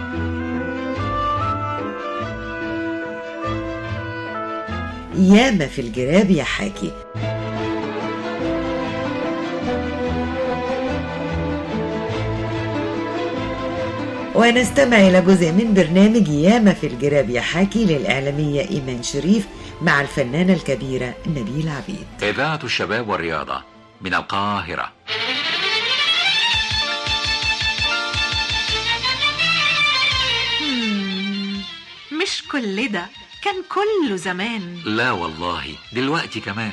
ياما في الجراب يا حاكي ونستمع إلى جزء من برنامج ياما في الجراب يا حاكي للإعلامية إيمان شريف مع الفنانة الكبيرة نبيل عبيد إذاعة الشباب والرياضة من القاهرة مم، مش كل ده كان كله زمان لا والله دلوقتي كمان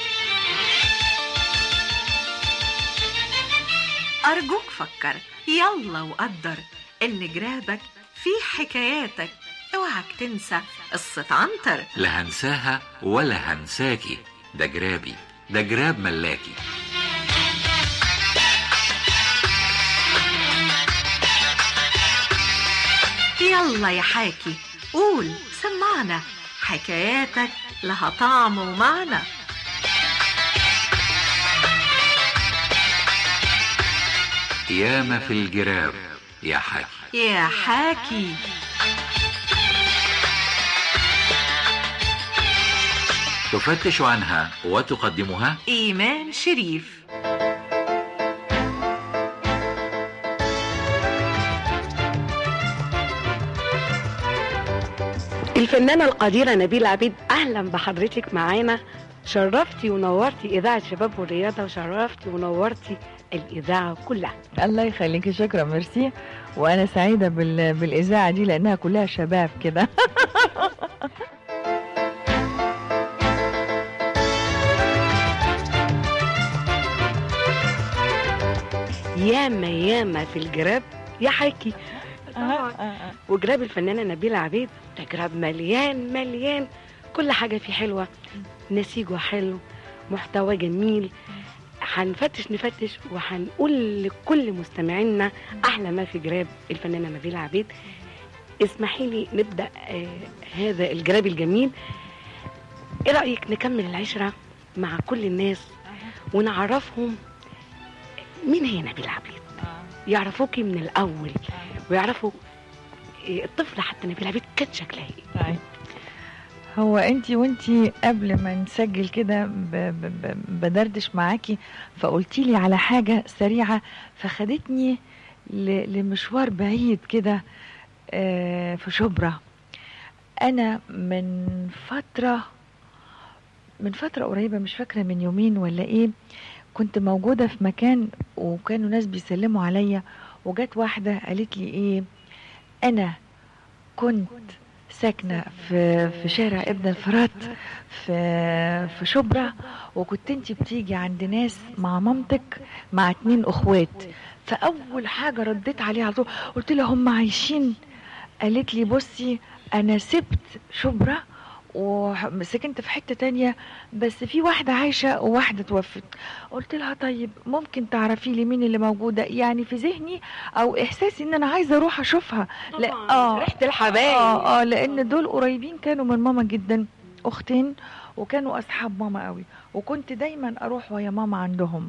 أرجوك فكر يلا وقدر إن جرابك في حكاياتك اوعك تنسى قصة عنتر لا هنساها ولا هنساكي ده جرابي ده جراب ملاكي يلا يا حاكي قول سمعنا حكاياتك لها طعم ومعنى ياما في الجراب يا حاج يا حاكي تفتش عنها وتقدمها إيمان شريف الفنانة القديرة نبيلة عبيد أهلا بحضرتك معانا شرفتي ونورتي إذاعة شباب والرياضة وشرفتي ونورتي الإذاعة كلها الله يخليكي شكرا ميرسي وانا سعيده بال... بالاذاعه دي لانها كلها شباب كده ياما ياما في الجراب يا حكي وجراب الفنانة نبيلة عبيد ده جراب مليان مليان كل حاجة فيه حلوة نسيجه حلو محتوى جميل هنفتش نفتش وهنقول لكل مستمعينا احلى ما في جراب الفنانه نبيله عبيد اسمحي لي نبدا آه هذا الجراب الجميل ايه رايك نكمل العشره مع كل الناس ونعرفهم مين هي نبيله عبيد يعرفوكي من الاول ويعرفوا آه، الطفله حتى نبيله عبيد كانت شكلها ايه طيب هو انت وانت قبل ما نسجل كده ب- ب- ب- بدردش معاكي فقلتي لي على حاجه سريعه فخدتني ل- لمشوار بعيد كده آه، في شبرا انا من فتره من فتره قريبه مش فاكره من يومين ولا ايه كنت موجوده في مكان وكانوا ناس بيسلموا عليا وجت واحده قالت لي ايه انا كنت ساكنه في في شارع ابن الفرات في في شبرا وكنت انت بتيجي عند ناس مع مامتك مع اتنين اخوات فاول حاجه رديت عليها على طول قلت لها هم عايشين قالت لي بصي انا سبت شبرا وسكنت في حتة تانية بس في واحدة عايشة وواحدة توفت قلت لها طيب ممكن تعرفي لي مين اللي موجودة يعني في ذهني او احساسي ان انا عايزة اروح اشوفها لا اه ريحة الحبايب. اه اه لان دول قريبين كانوا من ماما جدا اختين وكانوا اصحاب ماما قوي وكنت دايما اروح ويا ماما عندهم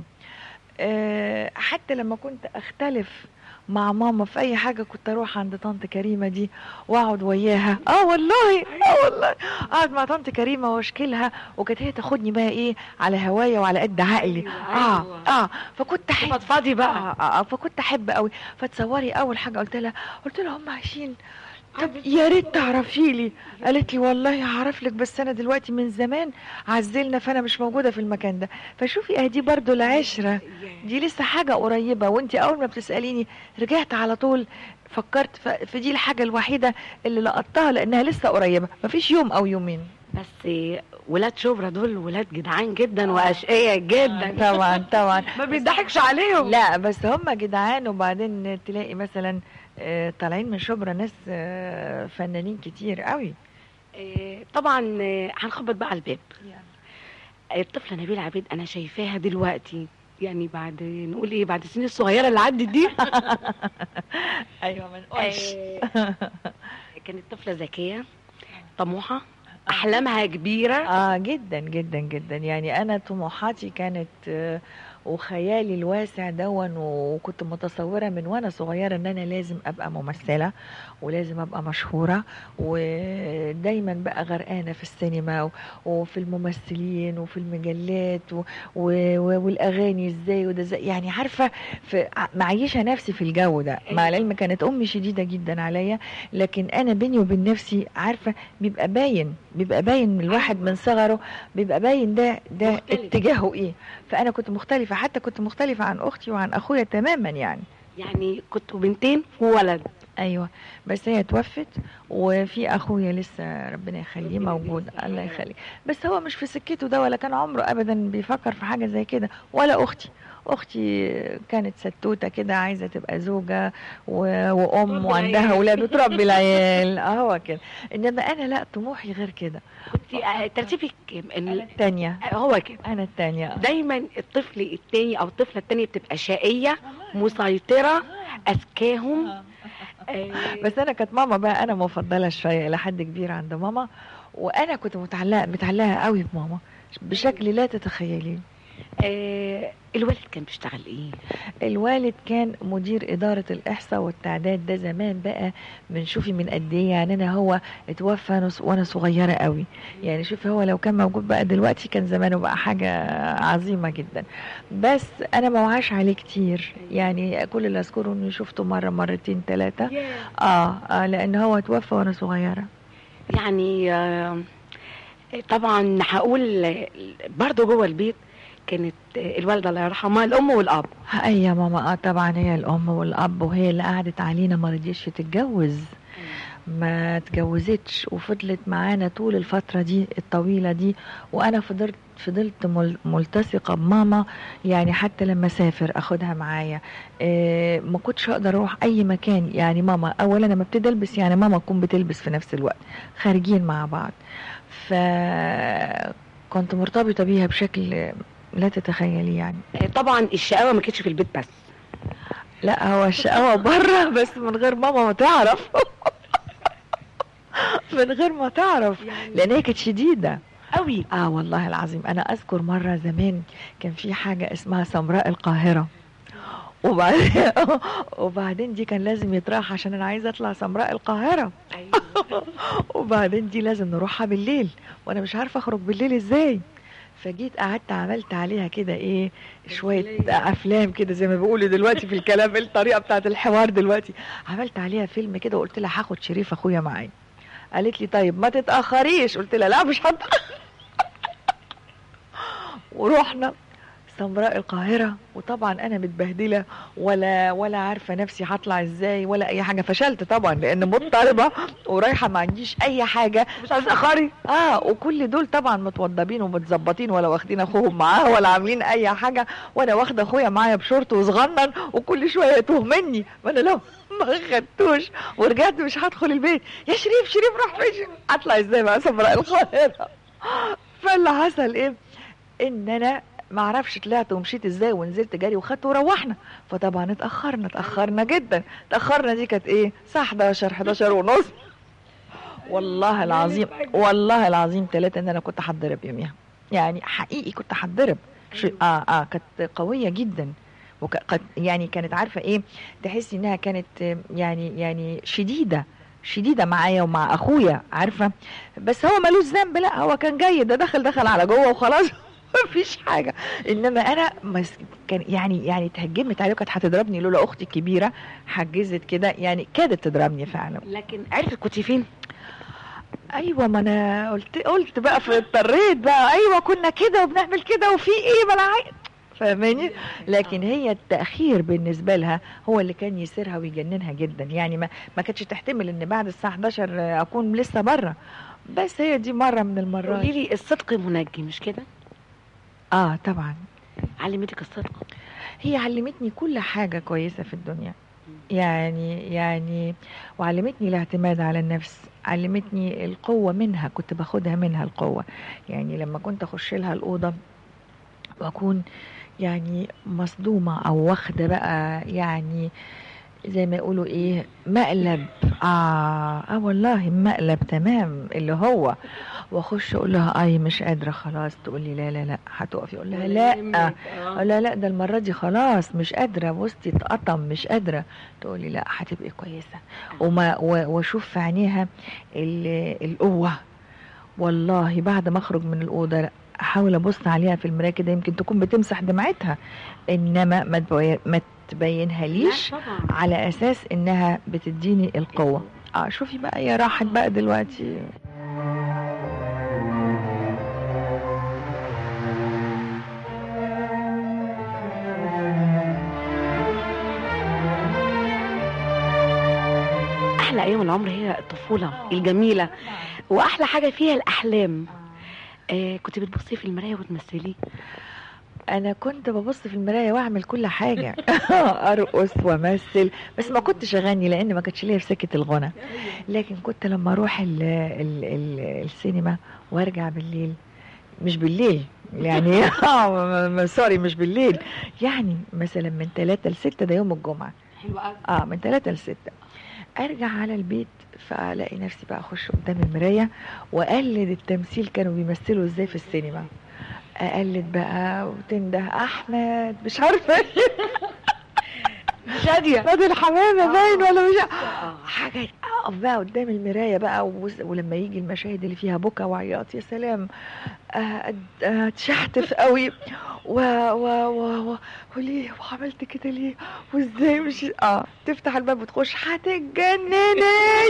آه حتى لما كنت اختلف مع ماما في اي حاجه كنت اروح عند طنط كريمه دي واقعد وياها اه والله اه والله اقعد مع طنط كريمه واشكلها وكانت هي تاخدني بقى ايه على هوايا وعلى قد عقلي اه اه فكنت احب فضفضي بقى. آه, آه, اه فكنت احب قوي فتصوري اول حاجه قلت لها قلت لها هم عايشين طب يا ريت تعرفي لي قالت لي والله هعرف لك بس انا دلوقتي من زمان عزلنا فانا مش موجوده في المكان ده فشوفي اه دي برضو العشره دي لسه حاجه قريبه وانت اول ما بتساليني رجعت على طول فكرت ف- في دي الحاجه الوحيده اللي لقطتها لانها لسه قريبه مفيش يوم او يومين بس ولاد شبرا دول ولاد جدعان جدا واشقياء جدا طبعا طبعا ما بيضحكش عليهم لا بس هم جدعان وبعدين تلاقي مثلا آه، طالعين من شبرا ناس آه، فنانين كتير قوي آه، طبعا آه، هنخبط بقى على الباب الطفله نبيله عبيد انا شايفاها دلوقتي يعني بعد نقول ايه بعد السنين الصغيره اللي عدت دي ايوه ما نقولش كانت طفله ذكيه طموحه احلامها كبيره اه جدا جدا جدا يعني انا طموحاتي كانت آه، وخيالي الواسع دون وكنت متصوره من وانا صغيره ان انا لازم ابقى ممثله ولازم ابقى مشهوره ودايما بقى غرقانه في السينما و- وفي الممثلين وفي المجلات و- و- و- والاغاني ازاي وده ازاي يعني عارفه في ع- معيشه نفسي في الجو ده مع العلم كانت امي شديده جدا عليا لكن انا بيني وبين نفسي عارفه بيبقى باين بيبقى باين من الواحد من صغره بيبقى باين ده ده مختلف. اتجاهه ايه فانا كنت مختلفه حتى كنت مختلفه عن اختي وعن اخويا تماما يعني يعني كنتوا بنتين وولد ايوه بس هي توفت وفي اخويا لسه ربنا يخليه موجود الله يخليه بس هو مش في سكته ده ولا كان عمره ابدا بيفكر في حاجه زي كده ولا اختي اختي كانت ستوته كده عايزه تبقى زوجه و... وام وعندها اولاد وتربي العيال اه هو كده انما انا لا طموحي غير كده كنت آه، ترتيبك ال- التانية هو كده انا التانية دايما الطفل التاني او الطفله التانيه بتبقى شقيه مسيطره اذكاهم بس انا كانت ماما بقى انا مفضله شويه الى حد كبير عند ماما وانا كنت متعلقه متعلقه قوي بماما بشكل لا تتخيليه آه الوالد كان بيشتغل ايه الوالد كان مدير إدارة الإحصاء والتعداد ده زمان بقى من شوفي من قد إيه يعني أنا هو اتوفى أنا ص- وأنا صغيرة قوي يعني شوفي هو لو كان موجود بقى دلوقتي كان زمانه بقى حاجة عظيمة جدا بس أنا ما وعاش عليه كتير يعني كل اللي أذكره إني شفته مرة مرتين ثلاثة آه, آه لأن هو اتوفى وأنا صغيرة يعني آه، طبعا هقول آه، برضو جوه البيت كانت آه، الوالده الله يرحمها الام والاب أي يا ماما اه طبعا هي الأم والأب وهي اللي قعدت علينا ما رضيتش تتجوز ما اتجوزتش وفضلت معانا طول الفترة دي الطويلة دي وأنا فضلت فضلت مل- ملتصقة بماما يعني حتى لما أسافر أخدها معايا إيه ما كنتش أقدر أروح أي مكان يعني ماما أولا لما ابتدي ألبس يعني ماما تكون بتلبس في نفس الوقت خارجين مع بعض فكنت مرتبطة بيها بشكل لا تتخيلي يعني آه، طبعا الشقاوه ما كانتش في البيت بس لا هو الشقاوة بره بس من غير ماما ما تعرف من غير ما تعرف لان هي كانت شديده قوي اه والله العظيم انا اذكر مره زمان كان في حاجه اسمها سمراء القاهره وبعدين وبعدين دي كان لازم يتراح عشان انا عايزه اطلع سمراء القاهره وبعدين دي لازم نروحها بالليل وانا مش عارفه اخرج بالليل ازاي فجيت قعدت عملت عليها كده ايه شويه افلام كده زي ما بيقولوا دلوقتي في الكلام الطريقه بتاعت الحوار دلوقتي عملت عليها فيلم كده وقلت لها هاخد شريف اخويا معايا قالت لي طيب ما تتاخريش قلت لها لا مش هتاخر ورحنا سمراء القاهرة وطبعا أنا متبهدلة ولا ولا عارفة نفسي هطلع إزاي ولا أي حاجة فشلت طبعا لأن مضطربة ورايحة ما عنديش أي حاجة مش هتأخري اه وكل دول طبعا متوضبين ومتظبطين ولا واخدين أخوهم معاه ولا عاملين أي حاجة وأنا واخدة أخويا معايا بشورت وصغنن وكل شوية يتوه مني ما أنا لو ما خدتوش ورجعت مش هدخل البيت يا شريف شريف راح فين أطلع إزاي بقى سمراء القاهرة فاللي حصل إيه ان انا ما اعرفش طلعت ومشيت ازاي ونزلت جري وخدت وروحنا فطبعا اتاخرنا اتاخرنا جدا اتاخرنا دي كانت ايه الساعه 11 11 ونص والله العظيم والله العظيم ثلاثة ان انا كنت هتضرب يوميها يعني حقيقي كنت هتضرب شو- اه اه كانت قويه جدا وقد يعني كانت عارفه ايه تحسي انها كانت آه، يعني يعني شديده شديده معايا ومع اخويا عارفه بس هو ملوش ذنب لا هو كان جاي ده دخل دخل على جوه وخلاص مفيش حاجه انما انا مس... كان يعني يعني اتهجمت عليه وكانت هتضربني لولا اختي الكبيره حجزت كده يعني كادت تضربني فعلا لكن عرفت كنت فين ايوه ما انا قلت قلت بقى في اضطريت بقى ايوه كنا كده وبنعمل كده وفي ايه ما انا عايز فاهماني لكن هي التاخير بالنسبه لها هو اللي كان يسيرها ويجننها جدا يعني ما ما كانتش تحتمل ان بعد الساعه 11 اكون لسه بره بس هي دي مره من المرات قولي لي الصدق منجي مش كده اه طبعا علمتك الصدق هي علمتني كل حاجة كويسة في الدنيا يعني يعني وعلمتني الاعتماد على النفس علمتني القوة منها كنت باخدها منها القوة يعني لما كنت أخش لها الأوضة وأكون يعني مصدومة أو واخدة بقى يعني زي ما يقولوا ايه مقلب اه اه والله مقلب تمام اللي هو واخش اقول لها اي مش قادره خلاص تقول لي لا لا لا هتقفي اقول لها لا آه. لا لا ده المره دي خلاص مش قادره بصي اتقطم مش قادره تقول لي لا هتبقي كويسه وما و- واشوف في عينيها ال- القوه والله بعد ما اخرج من الاوضه لا، احاول ابص عليها في المرايه كده يمكن تكون بتمسح دمعتها انما ما تبي- ما تبينها ليش لا طبعا. على اساس انها بتديني القوه اه شوفي بقى هي راحت بقى دلوقتي احلى ايام العمر هي الطفوله الجميله واحلى حاجه فيها الاحلام آه كنت بتبصي في المرايه وتمثلي انا كنت ببص في المرايه واعمل كل حاجه ارقص وامثل بس ما كنتش اغني لان ما كانتش ليا في سكه الغنى لكن كنت لما اروح ال ال ال السينما وارجع بالليل مش بالليل يعني اه م- م- سوري مش بالليل يعني مثلا من 3 ل 6 ده يوم الجمعه حلوه قوي اه من 3 ل 6 ارجع على البيت فالاقي نفسي بقى اخش قدام المرايه واقلد التمثيل كانوا بيمثلوا ازاي في السينما اقلد بقى وتنده احمد مش عارفه شاديه نادي الحمامه باين ولا مش حاجه اقف بقى قدام المرايه بقى وز- ولما يجي المشاهد اللي فيها بكا وعياط يا سلام آه، أد- آه، اتشحتف قوي و و و و وليه وعملت كده ليه وازاي مش اه تفتح الباب وتخش هتتجنني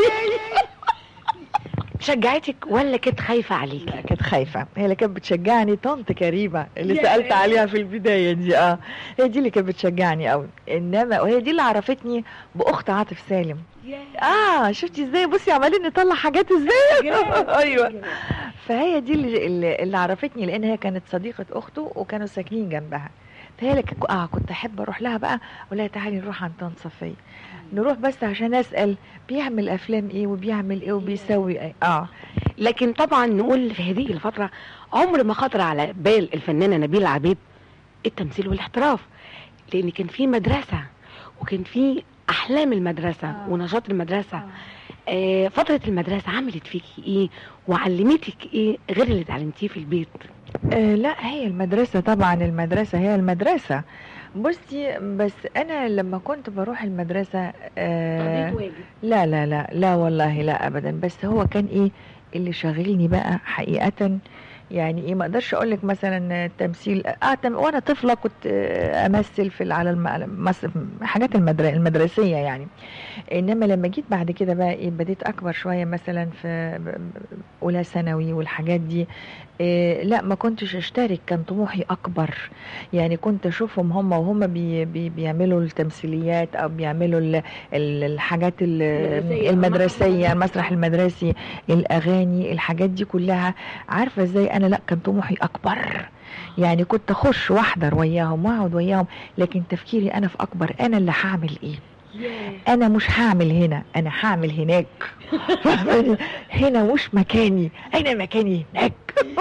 شجعتك ولا كانت خايفه عليك لا كانت خايفه هي اللي كانت بتشجعني طنط كريمه اللي يا سالت سلام. عليها في البدايه دي اه هي دي اللي كانت بتشجعني قوي انما وهي دي اللي عرفتني باخت عاطف سالم اه شفتي ازاي بصي عمالين نطلع حاجات ازاي ايوه فهي دي اللي, اللي, اللي عرفتني لان هي كانت صديقه اخته وكانوا ساكنين جنبها فهي اللي كنت- اه كنت احب اروح لها بقى اقول لها تعالي نروح عند طنط صفيه نروح بس عشان اسال بيعمل افلام ايه وبيعمل ايه وبيسوي ايه اه لكن طبعا نقول في هذه الفتره عمر ما خطر على بال الفنانه نبيله عبيد التمثيل والاحتراف لان كان في مدرسه وكان في احلام المدرسه ونشاط المدرسه آه فتره المدرسه عملت فيكي ايه وعلمتك ايه غير اللي اتعلمتيه في البيت آه لا هي المدرسة طبعا المدرسة هي المدرسة بصي بس أنا لما كنت بروح المدرسة آه قضيت واجب. لا لا لا لا والله لا أبدا بس هو كان إيه اللي شاغلني بقى حقيقة يعني ايه ما اقدرش اقول لك مثلا تمثيل اه تم وانا طفله كنت آه، امثل في ال- على الم- على المس- حاجات المدر- المدرسيه يعني انما لما جيت بعد كده بقى ايه بديت اكبر شويه مثلا في ب- ب- اولى ثانوي والحاجات دي إيه لا ما كنتش اشترك كان طموحي اكبر يعني كنت اشوفهم هم وهم بي بي بيعملوا التمثيليات او بيعملوا ال ال الحاجات ال- المدرسية. المدرسيه المسرح المدرسي الاغاني الحاجات دي كلها عارفه ازاي انا لا كان طموحي اكبر يعني كنت اخش واحضر وياهم واقعد وياهم لكن تفكيري انا في اكبر انا اللي هعمل ايه انا مش هعمل هنا انا هعمل هناك فاهماني؟ هنا مش مكاني انا مكاني هناك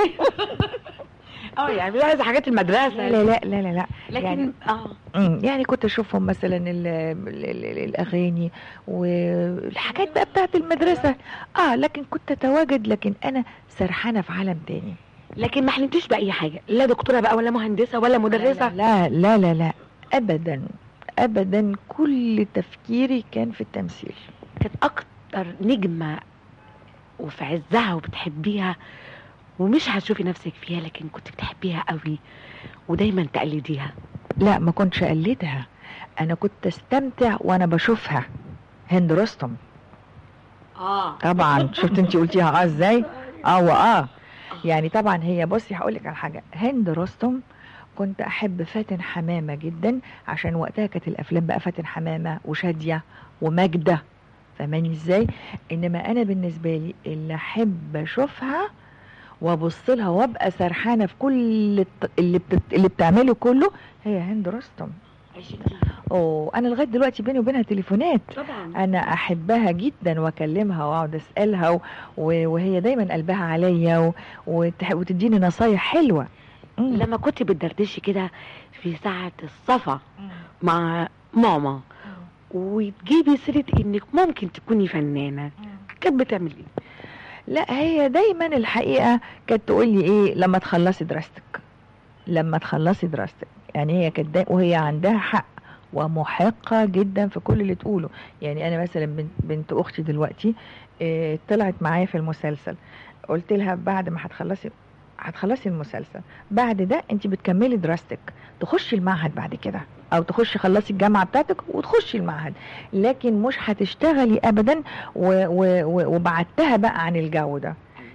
اه يعني مش عايزه حاجات المدرسه لا لا لا لا لا, لا. لكن يعني اه مم، يعني كنت اشوفهم مثلا ال ال ال الاغاني والحاجات بقى بتاعت المدرسه اه لكن كنت اتواجد لكن انا سرحانه في عالم تاني لكن ما حلمتيش باي حاجه لا دكتوره بقى ولا مهندسه ولا مدرسه لا لا لا لا ابدا ابدا كل تفكيري كان في التمثيل كانت اكتر نجمه وفي عزها وبتحبيها ومش هتشوفي نفسك فيها لكن كنت بتحبيها قوي ودايما تقلديها لا ما كنتش اقلدها انا كنت استمتع وانا بشوفها هند رستم اه طبعا شفت انت قلتيها اه ازاي اه واه يعني طبعا هي بصي هقول لك على حاجه هند رستم كنت احب فاتن حمامه جدا عشان وقتها كانت الافلام بقى فاتن حمامه وشاديه وماجده فاهماني ازاي انما انا بالنسبه لي اللي احب اشوفها وابص لها وابقى سرحانه في كل الت- اللي بتت... اللي بتعمله كله هي هند رستم اوه انا لغايه دلوقتي بيني وبينها تليفونات طبعا انا احبها جدا واكلمها واقعد اسالها و... و- وهي دايما قلبها عليا و... وتح... وتديني نصايح حلوه مم. لما كنت بتدردشي كده في ساعة الصفا مع ماما وتجيبي سيرة انك ممكن تكوني فنانة كانت بتعمل ايه؟ لا هي دايما الحقيقه كانت تقول لي ايه لما تخلصي دراستك لما تخلصي دراستك يعني هي كانت داي- وهي عندها حق ومحقة جدا في كل اللي تقوله يعني انا مثلا بنت, بنت اختي دلوقتي إيه طلعت معايا في المسلسل قلت لها بعد ما هتخلصي هتخلصي المسلسل بعد ده انت بتكملي دراستك تخشي المعهد بعد كده او تخشي خلصي الجامعه بتاعتك وتخشي المعهد لكن مش هتشتغلي ابدا و و و وبعدتها بقى عن الجو ده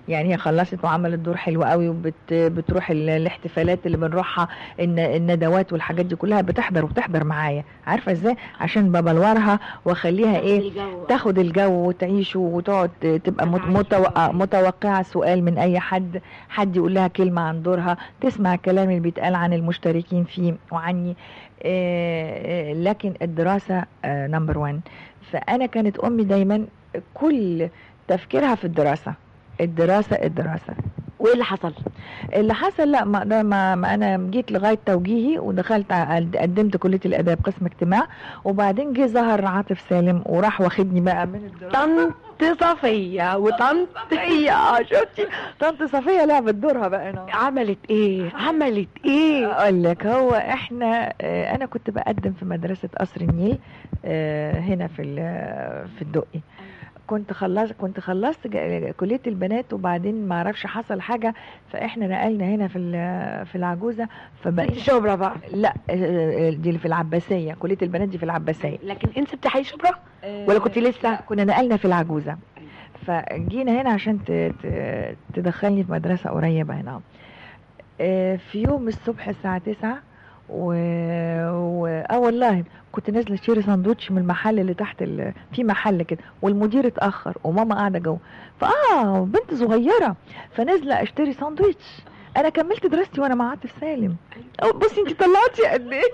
يعني هي خلصت وعملت دور حلو قوي وبتروح الاحتفالات اللي بنروحها الن- الندوات والحاجات دي كلها بتحضر وبتحضر معايا عارفه ازاي عشان ببلورها واخليها ايه تاخد الجو وتعيشه وتقعد تبقى مت- متوقع متوقعه سؤال من اي حد حد يقول لها كلمه عن دورها تسمع الكلام اللي بيتقال عن المشتركين فيه وعني آه، آه، لكن الدراسه نمبر 1 فانا كانت امي دايما كل تفكيرها في الدراسه الدراسه الدراسه وايه اللي حصل؟ اللي حصل لا ما, ده ما, ما انا جيت لغايه توجيهي ودخلت ع- قدمت كليه الاداب قسم اجتماع وبعدين جه ظهر عاطف سالم وراح واخدني بقى من الدراسه طنط صفيه وطنط هي اه شفتي طنط صفيه لعبت دورها بقى انا عملت ايه؟ عملت ايه؟ اقول لك هو احنا آه، انا كنت بقدم في مدرسه قصر النيل آه، هنا في ال- في الدقي كنت خلصت كنت خلصت ج- كليه البنات وبعدين ما اعرفش حصل حاجه فاحنا نقلنا هنا في ال- في العجوزه فبقيت شبرا بقى لا آه، دي اللي في العباسيه كليه البنات دي في العباسيه لكن انت بتحيي شبرا ولا كنت لسه كنا نقلنا في العجوزه فجينا هنا عشان ت- ت- تدخلني في مدرسه قريبه هنا آه، في يوم الصبح الساعه 9 و... و... اه والله كنت نازله اشتري ساندوتش من المحل اللي تحت ال... في محل كده والمدير اتاخر وماما قاعده جوه فاه بنت صغيره فنازله اشتري ساندوتش انا كملت دراستي وانا مع عاطف سالم أو بصي انت طلعتي قد ايه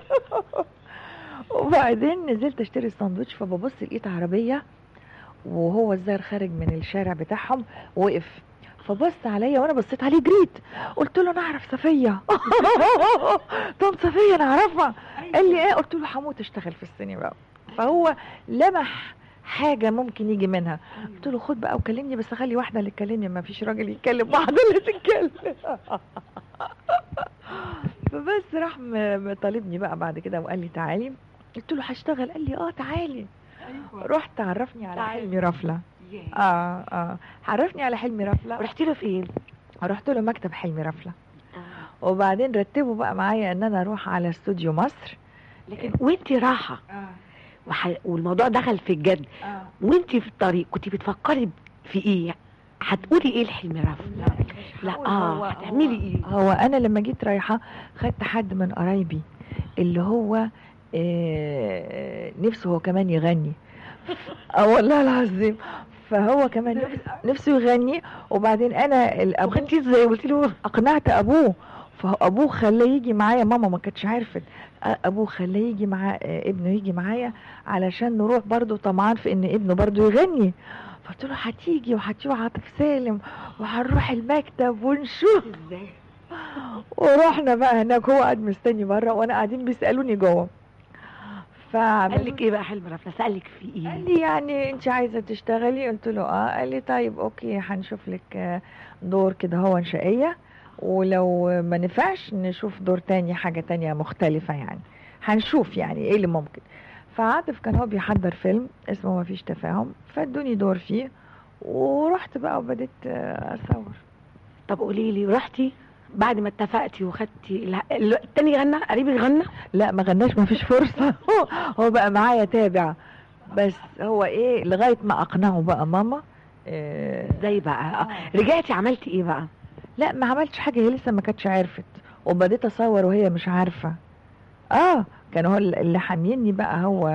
وبعدين نزلت اشتري الساندوتش فببص لقيت عربيه وهو الزهر خارج من الشارع بتاعهم وقف فبص عليا وانا بصيت عليه جريت قلت له انا اعرف صفيه طب صفيه انا اعرفها قال لي ايه قلت له هموت اشتغل في السينما فهو لمح حاجه ممكن يجي منها قلت له خد بقى وكلمني بس خلي واحده اللي تكلمني ما فيش راجل يتكلم واحده اللي تتكلم فبس راح م- مطالبني بقى بعد كده وقال لي تعالي قلت له هشتغل قال لي اه تعالي رحت عرفني على تعالي. حلمي رفله اه اه عرفني على حلمي رفله رحت له فين؟ رحت له مكتب حلمي رفله وبعدين رتبوا بقى معايا ان انا اروح على استوديو مصر لكن وانت رايحه وح... والموضوع دخل في الجد وانت في الطريق كنت بتفكري في ايه؟ هتقولي ايه لحلمي رفل؟ لا اه هتعملي ايه؟ هو انا لما جيت رايحه خدت حد من قرايبي اللي هو آه، نفسه هو كمان يغني اه والله العظيم فهو كمان نفس- نفسه يغني وبعدين انا الابو وخدتيه ازاي قلت له اقنعت ابوه فابوه خلاه يجي معايا ماما ما كانتش عرفت أ- ابوه خلاه يجي مع آه، ابنه يجي معايا علشان نروح برضو طمعان في ان ابنه برضو يغني فقلت له هتيجي وهتشوف عاطف سالم وهنروح المكتب ونشوف ازاي ورحنا بقى هناك هو قاعد مستني بره وانا قاعدين بيسالوني جوه قال لك ايه بقى حلمي رفل؟ سألك في ايه؟ قال لي يعني انت عايزه تشتغلي قلت له اه قال لي طيب اوكي هنشوف لك آه، دور كده هو انشائيه ولو ما نفعش نشوف دور تاني حاجه تانية مختلفه يعني هنشوف يعني ايه اللي ممكن فعاطف كان هو بيحضر فيلم اسمه ما فيش تفاهم فادوني دور فيه ورحت بقى وبديت آه، اصور طب قولي لي رحتي بعد ما اتفقتي وخدتي ال- ال- التاني غنى قريبك غنى لا ما غناش ما فيش فرصه هو بقى معايا تابع بس هو ايه لغايه ما اقنعه بقى ماما آه، ازاي بقى آه. رجعتي عملتي ايه بقى لا ما عملتش حاجه هي لسه ما كانتش عرفت وبديت اصور وهي مش عارفه اه كان هو اللي حاميني بقى هو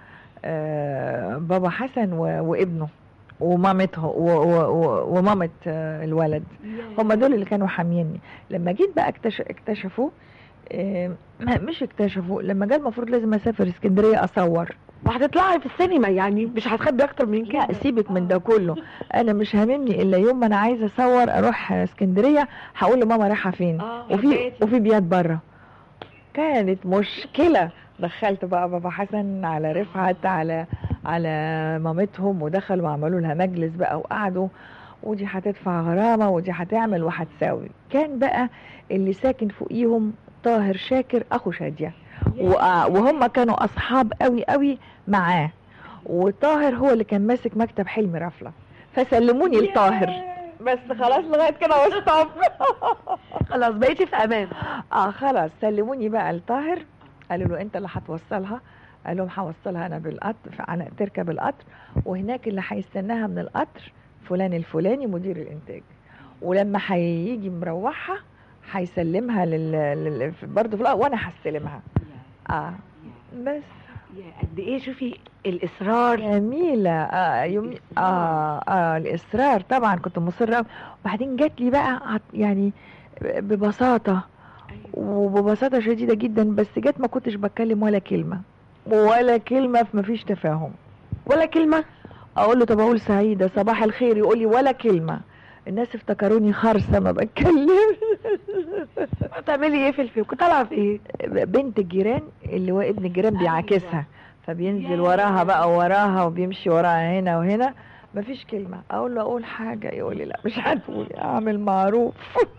آه بابا حسن و- وابنه ومامته و- و- و- ومامة آه، الولد هم دول اللي كانوا حاميني لما جيت بقى اكتش- اكتشفوا آه، ما- مش اكتشفوا لما جه المفروض لازم اسافر اسكندريه اصور وهتطلعي في السينما يعني مش هتخبي اكتر من كده لا سيبك من ده كله انا مش هاممني الا يوم ما انا عايزه اصور اروح اسكندريه هقول لماما رايحه فين آه، وفي حكايتي. وفي بيات بره كانت مشكله دخلت بقى بابا حسن على رفعت على على مامتهم ودخلوا وعملوا لها مجلس بقى وقعدوا ودي هتدفع غرامه ودي هتعمل وهتساوي كان بقى اللي ساكن فوقيهم طاهر شاكر اخو شاديه وآه، وهم كانوا اصحاب قوي قوي معاه وطاهر هو اللي كان ماسك مكتب حلمي رفله فسلموني لطاهر بس خلاص لغايه كده وستوب خلاص بقيتي في امان اه خلاص سلموني بقى لطاهر قالوا له انت اللي هتوصلها قال لهم هوصلها انا بالقطر على تركب القطر وهناك اللي هيستناها من القطر فلان الفلاني مدير الانتاج ولما هيجي مروحها هيسلمها لل, لل... برضه في الأ- وانا هستلمها اه بس قد ايه شوفي الاصرار جميله اه يوم اه اه الاصرار طبعا كنت مصره أوي. وبعدين جات لي بقى عط- يعني ببساطه وببساطه شديده جدا بس جت ما كنتش بتكلم ولا كلمه ولا كلمه في مفيش تفاهم ولا كلمه اقول له طب اقول سعيده صباح الخير يقول لي ولا كلمه الناس افتكروني خرسه ما بتكلمش بتعملي ايه في الفيلم كنت طالعه في ايه بنت الجيران اللي هو ابن الجيران بيعاكسها فبينزل وراها بقى وراها وبيمشي وراها هنا وهنا مفيش كلمة أقول له أقول حاجة يقول لي لا مش هتقول أعمل معروف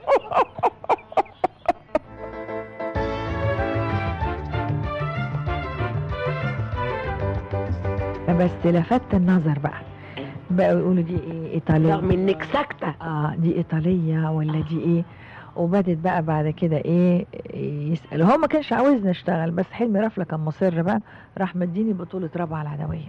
بس لفت النظر بقى بقوا يقولوا دي ايه ايطاليه رغم انك ساكته اه دي ايطاليه ولا دي ايه وبدت بقى بعد كده ايه يسال هو ما كانش عاوزني اشتغل بس حلمي رفله كان مصر بقى راح مديني بطوله رابعه العدويه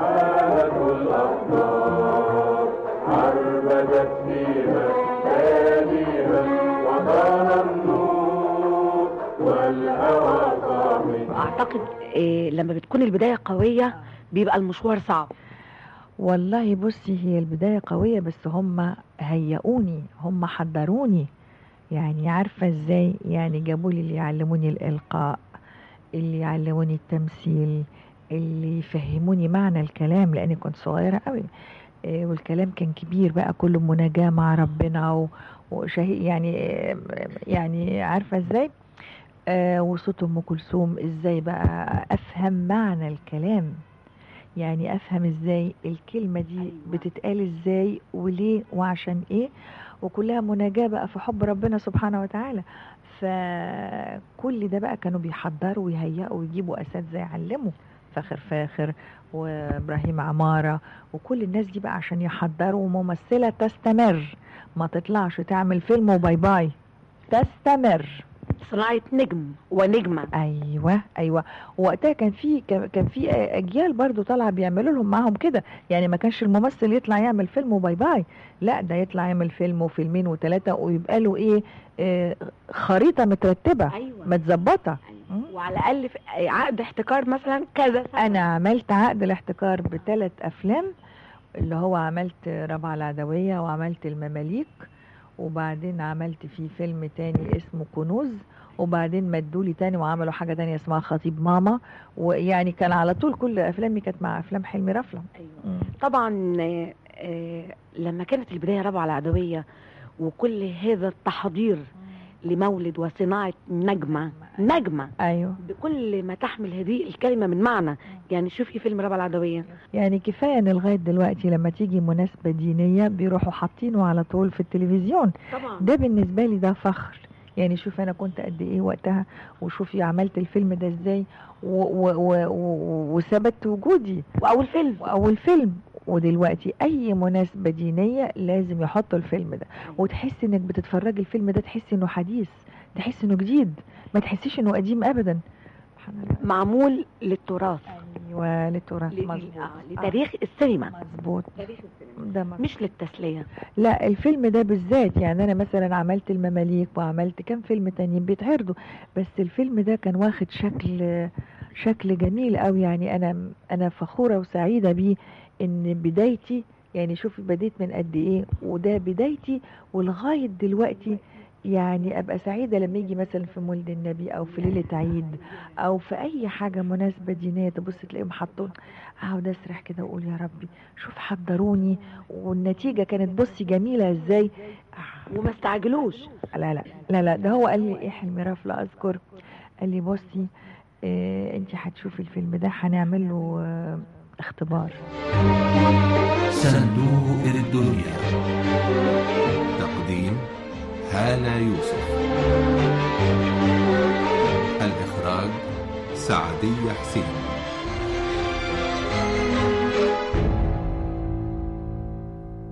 عربدت فيها تاليها وطال النور والهوى صامت اعتقد إيه لما بتكون البدايه قويه بيبقى المشوار صعب والله بصي هي البداية قوية بس هم هيئوني هم حضروني يعني عارفة ازاي يعني جابوا لي اللي يعلموني الإلقاء اللي يعلموني التمثيل اللي يفهموني معنى الكلام لأني كنت صغيرة قوي إيه، والكلام كان كبير بقى كله مناجاة مع ربنا و- وشهي يعني إيه، يعني عارفة ازاي آه وصوت ام كلثوم ازاي بقى افهم معنى الكلام يعني افهم ازاي الكلمة دي بتتقال ازاي وليه وعشان ايه وكلها مناجاة بقى في حب ربنا سبحانه وتعالى فكل ده بقى كانوا بيحضروا ويهيئوا ويجيبوا اساتذه يعلموا فاخر فاخر وابراهيم عماره وكل الناس دي بقى عشان يحضروا ممثله تستمر ما تطلعش تعمل فيلم وباي باي تستمر صناعه نجم ونجمه ايوه ايوه وقتها كان في كان في اجيال برضو طالعه بيعملوا لهم معاهم كده يعني ما كانش الممثل يطلع يعمل فيلم وباي باي لا ده يطلع يعمل فيلم وفيلمين وثلاثه ويبقى له ايه آه خريطه مترتبه أيوة. متظبطه وعلى الاقل في عقد احتكار مثلا كذا انا عملت عقد الاحتكار بثلاث افلام اللي هو عملت ربع العدويه وعملت المماليك وبعدين عملت فيه فيلم تاني اسمه كنوز وبعدين مدولي تاني وعملوا حاجه تانية اسمها خطيب ماما ويعني كان على طول كل افلامي كانت مع افلام حلمي رفله أيوة. طبعا آه، آه، لما كانت البدايه رابعه العدويه وكل هذا التحضير لمولد وصناعه نجمه نجمه ايوه بكل ما تحمل هذه الكلمه من معنى يعني شوفي فيلم رابعه العدويه يعني كفايه ان لغايه دلوقتي لما تيجي مناسبه دينيه بيروحوا حاطينه على طول في التلفزيون طبعا ده بالنسبه لي ده فخر يعني شوف انا كنت قد ايه وقتها وشوفي عملت الفيلم ده ازاي و- و- و- و- وثبت وجودي واول فيلم واول فيلم ودلوقتي اي مناسبه دينيه لازم يحطوا الفيلم ده وتحسي انك بتتفرجي الفيلم ده تحسي انه حديث تحسي انه جديد ما تحسيش انه قديم ابدا معمول للتراث ايوه للتراث ل- مظبوط آه، لتاريخ السينما مظبوط تاريخ السينما ده مظبوط. مش للتسليه لا الفيلم ده بالذات يعني انا مثلا عملت المماليك وعملت كام فيلم تانيين بيتعرضوا بس الفيلم ده كان واخد شكل شكل جميل قوي يعني انا انا فخوره وسعيده بيه ان بدايتي يعني شوفي بديت من قد ايه وده بدايتي ولغايه دلوقتي يعني ابقى سعيده لما يجي مثلا في مولد النبي او في ليله عيد او في اي حاجه مناسبه دينيه تبص تلاقيهم حاطون اقعد اسرح كده واقول يا ربي شوف حضروني والنتيجه كانت بصي جميله ازاي وما استعجلوش لا لا لا لا ده هو قال لي ايه حلمي رفله اذكر قال لي بصي إيه انت هتشوفي الفيلم ده هنعمل له آه اختبار صندوق الدنيا تقديم هالة يوسف الإخراج سعدية حسين